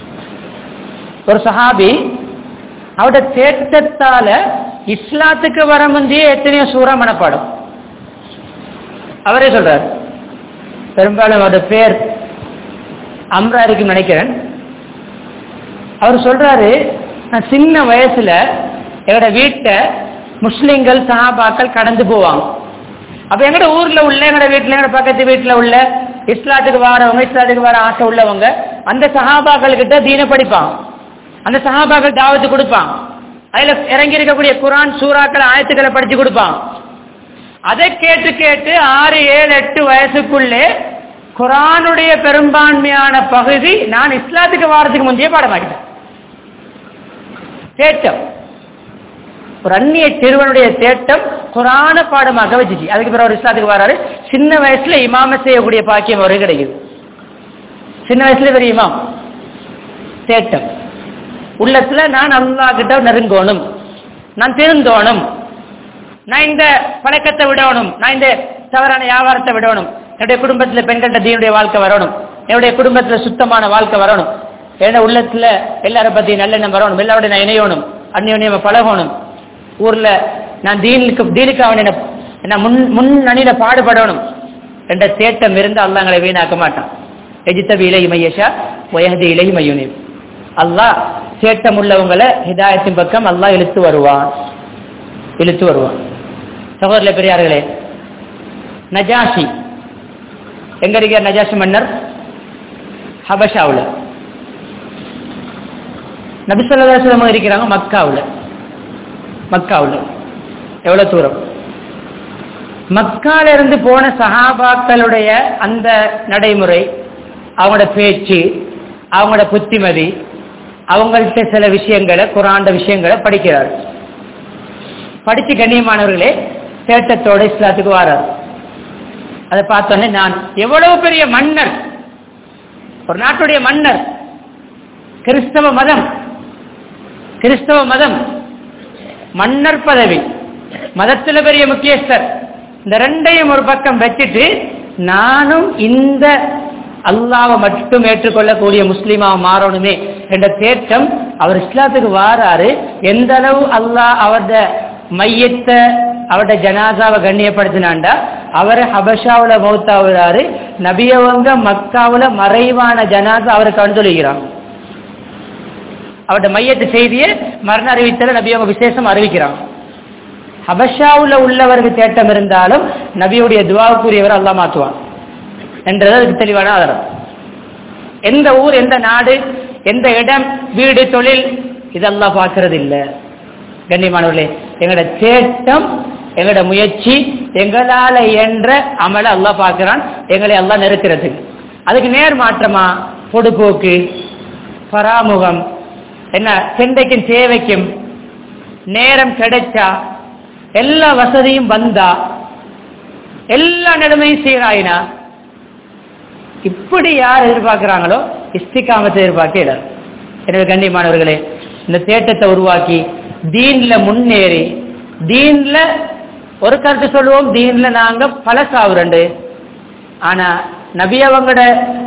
ஒரு சஹாபி அவருடைய தேட்டத்தால இஸ்லாத்துக்கு வர முந்தைய எத்தனையோ சூறா மனப்பாடம் அவரே சொல்றார் பெரும்பாலும் அவருடைய பேர் அம்ரா இருக்குன்னு நினைக்கிறேன் அவர் சொல்றாரு நான் சின்ன வயசுல எங்களோட வீட்டை முஸ்லிம்கள் சஹாபாக்கள் கடந்து போவாங்க அப்ப எங்கட ஊர்ல உள்ள எங்கட வீட்டுல எங்கட பக்கத்து வீட்டுல உள்ள இஸ்லாத்துக்கு வாரவங்க இஸ்லாத்துக்கு வர ஆசை உள்ளவங்க அந்த சஹாபாக்கள் கிட்ட தீன படிப்பான் அந்த சஹாபாக்கள் தாவத்து கொடுப்பான் அதுல இறங்கி இருக்கக்கூடிய குரான் சூறாக்கள் ஆயத்துக்களை படிச்சு கொடுப்பான் அதை கேட்டு கேட்டு ஆறு ஏழு எட்டு வயசுக்குள்ளே குரானுடைய பெரும்பான்மையான பகுதி நான் இஸ்லாத்துக்கு வாரத்துக்கு முந்தைய பாடமாக்கிட்டேன் தேட்டம் ஒரு அந்நிய சிறுவனுடைய தேட்டம் குரான பாடமாக வச்சுச்சு அதுக்கு பிறகு அவர் இஸ்லாத்துக்கு வராரு சின்ன வயசுல இமாம செய்யக்கூடிய பாக்கியம் அவருக்கு கிடைக்குது சின்ன வயசுல பெரிய இமாம் தேட்டம் உள்ளத்துல நான் அல்லா கிட்ட நெருங்கணும் நான் திருந்தோணும் நான் இந்த பழக்கத்தை விடணும் நான் இந்த தவறான வியாபாரத்தை விடணும் என்னுடைய குடும்பத்துல பெண்கள்ட்ட தீனுடைய வாழ்க்கை வரணும் என்னுடைய குடும்பத்துல சுத்தமான வாழ்க்கை வரணும் என்னோட உள்ளத்துல எல்லாரை பத்தி நல்லெண்ணம் வரணும் எல்லாரோட நான் இணையணும் அந்நியோன்யமா பழகணும் ஊர்ல நான் தீனுக்கு தீனுக்காக என்ன நான் முன் முன்னணியில பாடுபடணும் என்ற தேட்டம் இருந்து அல்லாங்களை வீணாக்க மாட்டான் எஜித்தபி இலை மையஷா வயது இலை மையுனி அல்லாஹ் தேட்டம் உள்ளவங்களை ஹிதாயத்தின் பக்கம் அல்லாஹ் இழுத்து வருவான் இழுத்து வருவான் சகோதர பெரியார்களே நஜாஷி எங்க இருக்கார் நஜாஷி மன்னர் ஹபஷாவுல நபிசல்லாஸ்லம் இருக்கிறாங்க மக்காவுல மக்காவுல எவ்வளவு தூரம் மக்கால இருந்து போன சஹாபாக்களுடைய அந்த நடைமுறை அவங்களோட பேச்சு அவங்களோட புத்திமதி அவங்கள்ட்ட சில விஷயங்களை குராண்ட விஷயங்களை படிக்கிறார் படிச்சு கண்ணியமானவர்களே தேட்டத்தோட இஸ்லாத்துக்கு வரார் அதை பார்த்தோன்னே நான் எவ்வளவு பெரிய மன்னர் ஒரு நாட்டுடைய மன்னர் கிறிஸ்தவ மதம் கிறிஸ்தவ மதம் மன்னர் பதவி மதத்துல பெரிய முக்கியஸ்தர் இந்த ரெண்டையும் ஒரு பக்கம் வச்சுட்டு நானும் இந்த அல்லாவை மட்டும் ஏற்றுக்கொள்ளக்கூடிய முஸ்லீமா மாறணுமே என்ற தேட்டம் அவர் இஸ்லாத்துக்கு வாராரு எந்த அளவு அல்லாஹ் அவரது மையத்தை அவருடைய ஜனாசாவை கண்ணியப்படுத்தினாண்டா அவர் ஹபஷாவுல மௌத்தாவுறாரு நபியவங்க மக்காவுல மறைவான ஜனாசா அவருக்கு அனுதொழிக்கிறாங்க அவருடைய மையத்து செய்தியை மரண அறிவித்தல நபியவங்க விசேஷம் அறிவிக்கிறாங்க ஹபஷாவுல உள்ளவருக்கு தேட்டம் இருந்தாலும் நபியுடைய துவாவுக்குரியவர் அல்லா மாற்றுவான் என்றது அதுக்கு தெளிவான ஆதாரம் எந்த ஊர் எந்த நாடு எந்த இடம் வீடு தொழில் இதெல்லாம் பார்க்கறது இல்லை கண்ணியமானவர்களே எங்களோட தேட்டம் எங்களோட முயற்சி எங்களால என்ற அமல அல்லா பார்க்கிறான் எங்களை எல்லாம் நெருக்கிறதுக்கு அதுக்கு நேர் மாற்றமா பொடுபோக்கு பராமுகம் என்ன செண்டைக்கும் தேவைக்கும் நேரம் கிடைச்சா எல்லா வசதியும் வந்தா எல்லா நிலைமையும் சீராயினா இப்படி யார் எதிர்பார்க்கிறாங்களோ இஸ்திகாமத்தை எதிர்பார்க்க இடம் எனவே கண்ணியமானவர்களே இந்த தேட்டத்தை உருவாக்கி தீன்ல முன்னேறி தீன்ல ஒரு கருத்து சொல்லுவோம் தீன்ல நாங்க பல சாவுரண்டு ஆனா நபி அவங்களோட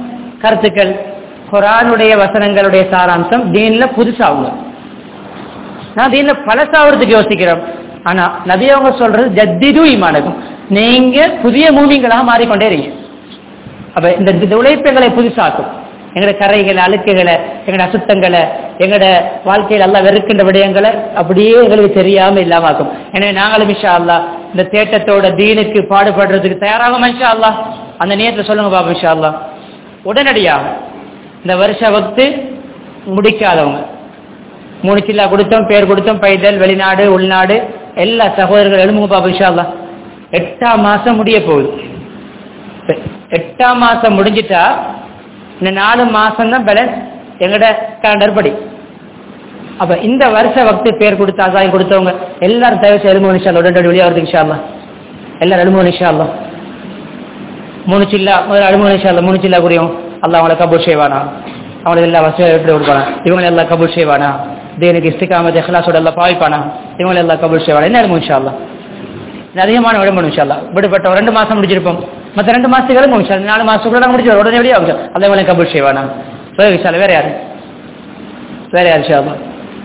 கருத்துக்கள் குரானுடைய வசனங்களுடைய சாராம்சம் தீன்ல புதுசாகுங்க நான் தீன்ல பழசாவதுக்கு யோசிக்கிறோம் ஆனா நபி அவங்க சொல்றது ஜத்திது ஈமானக்கும் நீங்க புதிய மூமிங்களாக மாறிக்கொண்டே இருங்க அப்ப இந்த இந்த உழைப்புகளை புதுசாக்கும் எங்களோட கரைகளை அழுக்குகளை எங்களோட அசுத்தங்களை எங்களோட வாழ்க்கையில் எல்லாம் வெறுக்கின்ற விடயங்களை அப்படியே எங்களுக்கு தெரியாம இல்லாம ஆக்கும் எனவே நாங்களும் இன்ஷா அல்லா இந்த தேட்டத்தோட தீனுக்கு பாடுபடுறதுக்கு தயாராகும் இன்ஷா அல்லா அந்த நேரத்தில் சொல்லுங்க பாபு இன்ஷா அல்லா உடனடியாக இந்த வருஷ வகுத்து முடிக்காதவங்க மூணு சில்லா கொடுத்தோம் பேர் கொடுத்தோம் பைதல் வெளிநாடு உள்நாடு எல்லா சகோதரர்கள் எழுமுங்க பாபு இன்ஷா அல்லா எட்டாம் மாசம் முடிய போகுது இப்ப எட்டாம் மாசம் முடிஞ்சிட்டா இந்த நாலு மாசம் தான் பேலன்ஸ் எங்கட கேலண்டர் படி அப்ப இந்த வருஷ வக்து பேர் கொடுத்து அசாயம் கொடுத்தவங்க எல்லாரும் தயவு செய்து எழுமு நிஷா உடனடி வெளியே வருது இன்ஷால்லா எல்லாரும் எழுமு நிஷா மூணு சில்லா முதல்ல எழுமு நிஷா மூணு சில்லா புரியும் அல்லா அவங்களை கபூர் செய்வானா அவங்களுக்கு எல்லா வசதியும் எப்படி கொடுப்பானா இவங்களை எல்லாம் கபூர் செய்வானா தேனுக்கு இஸ்திகாமத் இஹ்லாஸோட எல்லாம் பாவிப்பானா இவங்களை எல்லாம் கபூர் செய்வானா என்ன எழுமு இன்ஷா அல்லா அதிகமான விடம்பணும் இன்ஷால்லா விடுபட்ட ஒரு ரெண்டு மாசம் முடிச்சிருப்போம் மற்ற ரெண்டு மாசத்துக்கு எழுமு இன்ஷா நாலு மாசத்துக்குள்ள முடிச்சு உடனே வெளியே ஆகும் அல்லா இவங்களை கபூர் செய்வானா வேற விஷால வேற யாரு வேற யாரு இன்ஷா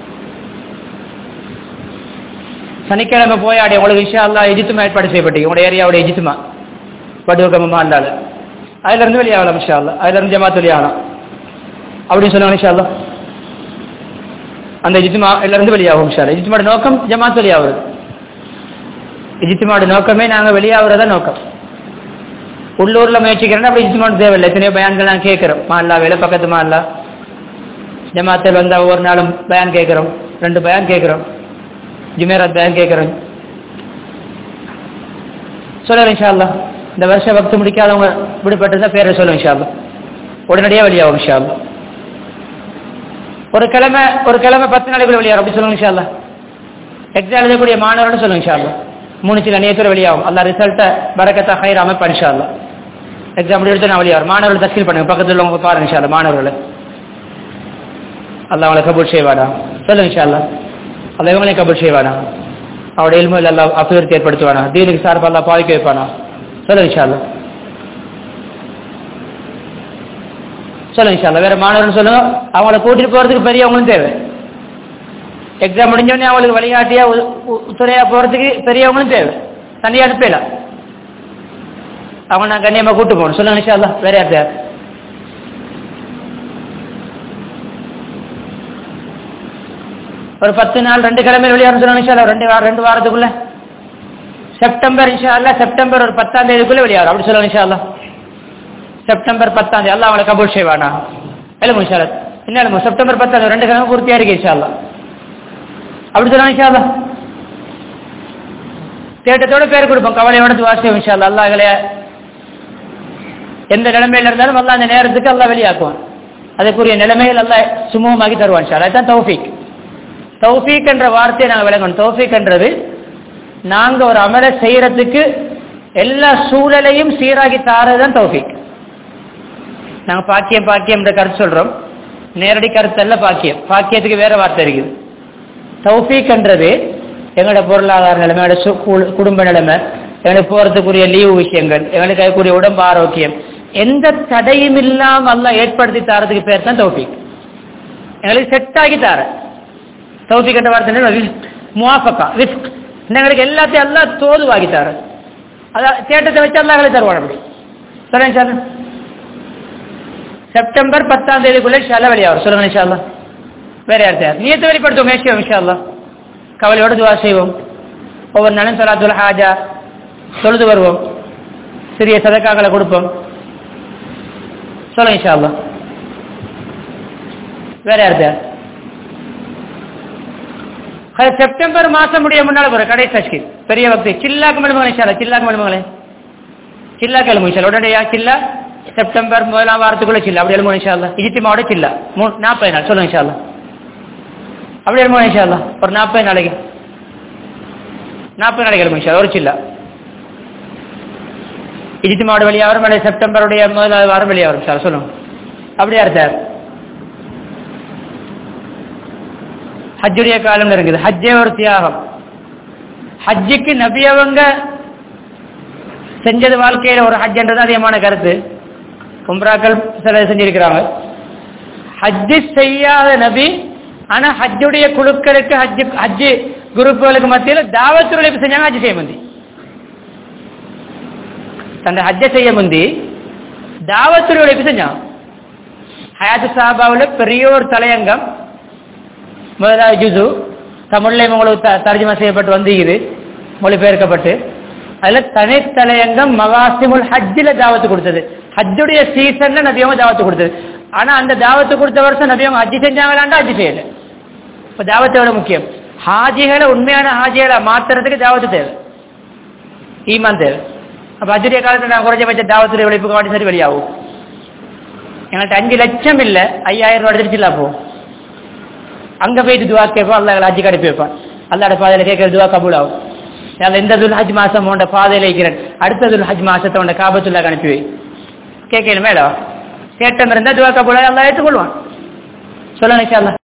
சனிக்கிழமை போய் ஆடி உங்களுக்கு விஷயம் அல்லா எஜித்துமா ஏற்பாடு செய்யப்பட்டீங்க உங்களோட ஏரியாவோட எஜித்துமா படுவக்கமா இருந்தாலும் அதுல இருந்து வெளியாகலாம் விஷா அல்லா அதுல இருந்து ஜமாத் வெளியாகலாம் அப்படின்னு சொல்லுவாங்க விஷா அல்லா அந்த இஜித்துமா இதுல இருந்து வெளியாகும் விஷா இஜித்துமாட நோக்கம் ஜமாத் வெளியாகுது இஜித்துமாட நோக்கமே நாங்க வெளியாகிறதா நோக்கம் உள்ளூர்ல முயற்சிக்கிறேன்னா அப்படி இஜித்துமாடு தேவையில்லை எத்தனையோ பயான்கள் நான் கேட்கிறோம் மால்லா வேலை பக்கத்து மால்லா ஜமாத்தில் வந்தா ஒவ்வொரு நாளும் பயான் கேட்கிறோம் ரெண்டு பயான் கேட்கிறோம் ஜுமேராத் பயான் கேட்கிறோம் சொல்லுறேன் இன்ஷா இந்த வருஷம் வக்து முடிக்காதவங்க விடுபட்டிருந்தா பேரை சொல்லுங்க இன்ஷா உடனடியாக வெளியாகும் இன்ஷா ஒரு கிழமை ஒரு கிழமை பத்து நாளைக்குள்ள வெளியாகும் அப்படி சொல்லுங்க இன்ஷா எக்ஸாம் எழுதக்கூடிய மாணவர்னு சொல்லுங்க இன்ஷா மூணு சில நேரத்தில் வெளியாகும் அல்லா ரிசல்ட்டை பறக்கத்தா ஹைர் அமைப்பு இன்ஷா எக்ஸாம் எடுத்து நான் வெளியாகும் மாணவர்கள் தஸ்கீல் பண்ணுங்க பக்கத்தில் உள்ளவங்க பாருங்க இன்ஷா மாணவர்களை அல்லா அவங்களை கபூல் செய்வாடா சொல்லுங்க இன்ஷா அல்லா இவங்களே கபூல் செய்வானா அவருடைய இல்மையில் எல்லாம் அபிவிருத்தி ஏற்படுத்துவானா தீனுக்கு சார்பாக எல்லாம் பாதிக்க வைப்பானா சொல்லுங்க இன்ஷா சொல்லுங்க இன்ஷா வேற மாணவர்கள் சொல்லுங்க அவங்கள கூட்டிட்டு போறதுக்கு பெரியவங்களும் தேவை எக்ஸாம் முடிஞ்சோடனே அவங்களுக்கு வழிகாட்டியா துறையா போறதுக்கு பெரியவங்களும் தேவை தனியா அனுப்பல அவங்க நான் கண்ணியமா கூட்டு போகணும் சொல்லுங்க இன்ஷா வேற யார் தேவை ஒரு பத்து நாள் ரெண்டு கிழமை வெளியாகும் சொல்லணும் இன்ஷா ரெண்டு வாரம் ரெண்டு வாரத்துக்குள்ள செப்டம்பர் இன்ஷா அல்லா செப்டம்பர் ஒரு பத்தாம் தேதிக்குள்ள வெளியாகும் அப்படி சொல்லணும் இன்ஷா அல்லா செப்டம்பர் பத்தாம் தேதி அல்லா அவளை கபூல் செய்வானா எழுமு இன்ஷா என்ன எழுமு செப்டம்பர் பத்தாம் தேதி ரெண்டு கிழமை பூர்த்தியா இருக்கு இன்ஷா அல்லா அப்படி சொல்லணும் இன்ஷா அல்லா தேட்டத்தோட பேர் கொடுப்போம் கவலையோட வாசியம் இன்ஷா அல்லா அல்லா எங்களை எந்த நிலைமையில இருந்தாலும் அல்லா அந்த நேரத்துக்கு அல்லா வெளியாக்குவான் அதுக்குரிய நிலைமைகள் அல்லா சுமூகமாக்கி தருவான் இன்ஷா அதுதான் தௌஃபிக் தௌஃபீக் என்ற வார்த்தையை நாங்கள் விளங்கணும் தௌஃபீக் என்றது நாங்க ஒரு அமலை செய்யறதுக்கு எல்லா சூழலையும் சீராகி தாரதுதான் தௌஃபீக் நாங்க பாக்கியம் பாக்கியம் என்ற கருத்து சொல்றோம் நேரடி கருத்து அல்ல பாக்கியம் பாக்கியத்துக்கு வேற வார்த்தை இருக்குது தௌஃபீக் என்றது எங்களோட பொருளாதார நிலைமை எங்களோட குடும்ப நிலைமை எங்களுக்கு போறதுக்குரிய லீவு விஷயங்கள் எங்களுக்கு அதுக்குரிய உடம்பு ஆரோக்கியம் எந்த தடையும் இல்லாம அல்ல ஏற்படுத்தி தாரதுக்கு பேர் தான் தௌஃபீக் எங்களுக்கு செட் ஆகி தார தௌஃபி கட்ட வார்த்தை முவாஃபக்கா ரிஸ்க் எங்களுக்கு எல்லாத்தையும் எல்லாம் தோதுவாகித்தாரு அதான் தேட்டத்தை வச்சு எல்லாம் தருவாங்க அப்படி சொல்லுங்க சார் செப்டம்பர் பத்தாம் தேதிக்குள்ள ஷாலா வெளியாகும் சொல்லுங்க இன்ஷால்லா வேற யார் சார் நீயத்தை வெளிப்படுத்துவோம் மேஷியம் இன்ஷால்லா கவலையோட துவா செய்வோம் ஒவ்வொரு நாளும் சொல்லாத்துல ஹாஜா தொழுது வருவோம் சிறிய சதக்காக்களை கொடுப்போம் சொல்லுங்க இன்ஷால்லா வேற யார் சார் செப்டம்பர் மாசம் முடிய முன்னால போற கடைசி தஷ்கி பெரிய பக்தி சில்லாக்கு மலுமகளே சார் சில்லாக்கு மலுமகளே சில்லா கிளம்பு சார் உடனடியா சில்லா செப்டம்பர் முதலாம் வாரத்துக்குள்ள சில்லா அப்படி எழுமோ இன்ஷால்லா இஜித்திமாவோட சில்லா மூணு நாற்பது நாள் சொல்லுங்க இன்ஷால்லா அப்படி எழுமோ இன்ஷால்லா ஒரு நாற்பது நாளைக்கு நாற்பது நாளைக்கு எழுமோ இன்ஷா ஒரு சில்லா இஜித்திமாவோட வெளியே வரும் இல்லை செப்டம்பருடைய முதலாவது வாரம் வெளியே வரும் சார் சொல்லுங்க அப்படியா சார் ஹஜ்ஜுடைய காலம் இருக்குது ஹஜ்ஜே ஒரு தியாகம் ஹஜ்ஜுக்கு நபி அவங்க செஞ்சது வாழ்க்கையில ஒரு ஹஜ்ஜன்றது அதிகமான கருத்து உம்ராக்கள் சில செஞ்சிருக்கிறாங்க ஹஜ்ஜு செய்யாத நபி ஆனா ஹஜ்ஜுடைய குழுக்களுக்கு ஹஜ்ஜு ஹஜ்ஜு குரூப்புகளுக்கு மத்தியில் தாவத்துடைய உழைப்பு செஞ்சாங்க ஹஜ்ஜு செய்ய முந்தி தந்த ஹஜ்ஜை செய்ய முந்தி தாவத்துடைய உழைப்பு செஞ்சான் ஹயாத்து சாபாவில் பெரிய ஒரு தலையங்கம் முதலாவது ஜுசு தமிழ்ல உங்களுக்கு த- தர்ஜுமா செய்யப்பட்டு வந்தீங்குது மொழிபெயர்க்கப்பட்டு அதுல தனித்தலையங்கம் மகாசிமுல் ஹஜ்ஜில தாவத்து கொடுத்தது ஹஜ்ஜுடைய சீசன்ல நபியவங்க தாவத்து கொடுத்தது ஆனா அந்த தாவத்து கொடுத்த வருஷம் நபியவங்க ஹஜ்ஜி செஞ்சாங்களாண்டா ஹஜ்ஜி செய்யல இப்ப தாவத்தை விட முக்கியம் ஹாஜிகளை உண்மையான ஹாஜிகளை மாத்துறதுக்கு தாவத்து தேவை ஈமான் தேவை அப்ப ஹஜ்ஜுடைய காலத்துல நான் குறைஞ்சபட்ச தாவத்துடைய உழைப்புக்கு வாட்டி சரி வெளியாகும் எங்கள்கிட்ட அஞ்சு லட்சம் இல்ல ஐயாயிரம் ரூபாய் எடுத்துச்சுல போ அங்க போயிட்டு துவா கேட்போம் அல்லா எங்களை ஹஜ்ஜுக்கு அனுப்பி வைப்பான் அல்லாட பாதையில கேட்கிற துவா கபூல் ஆகும் நான் இந்த துல் ஹஜ் மாசம் உண்ட பாதையில இருக்கிறேன் அடுத்த துல் ஹஜ் மாசத்தை உண்ட காபத்துள்ளாக்கு அனுப்பி வை கேட்கணும் மேடம் கேட்டம் இருந்தா துவா கபூல் அல்லா ஏற்றுக்கொள்வான் சொல்லுங்க இன்ஷா அல்லாஹ்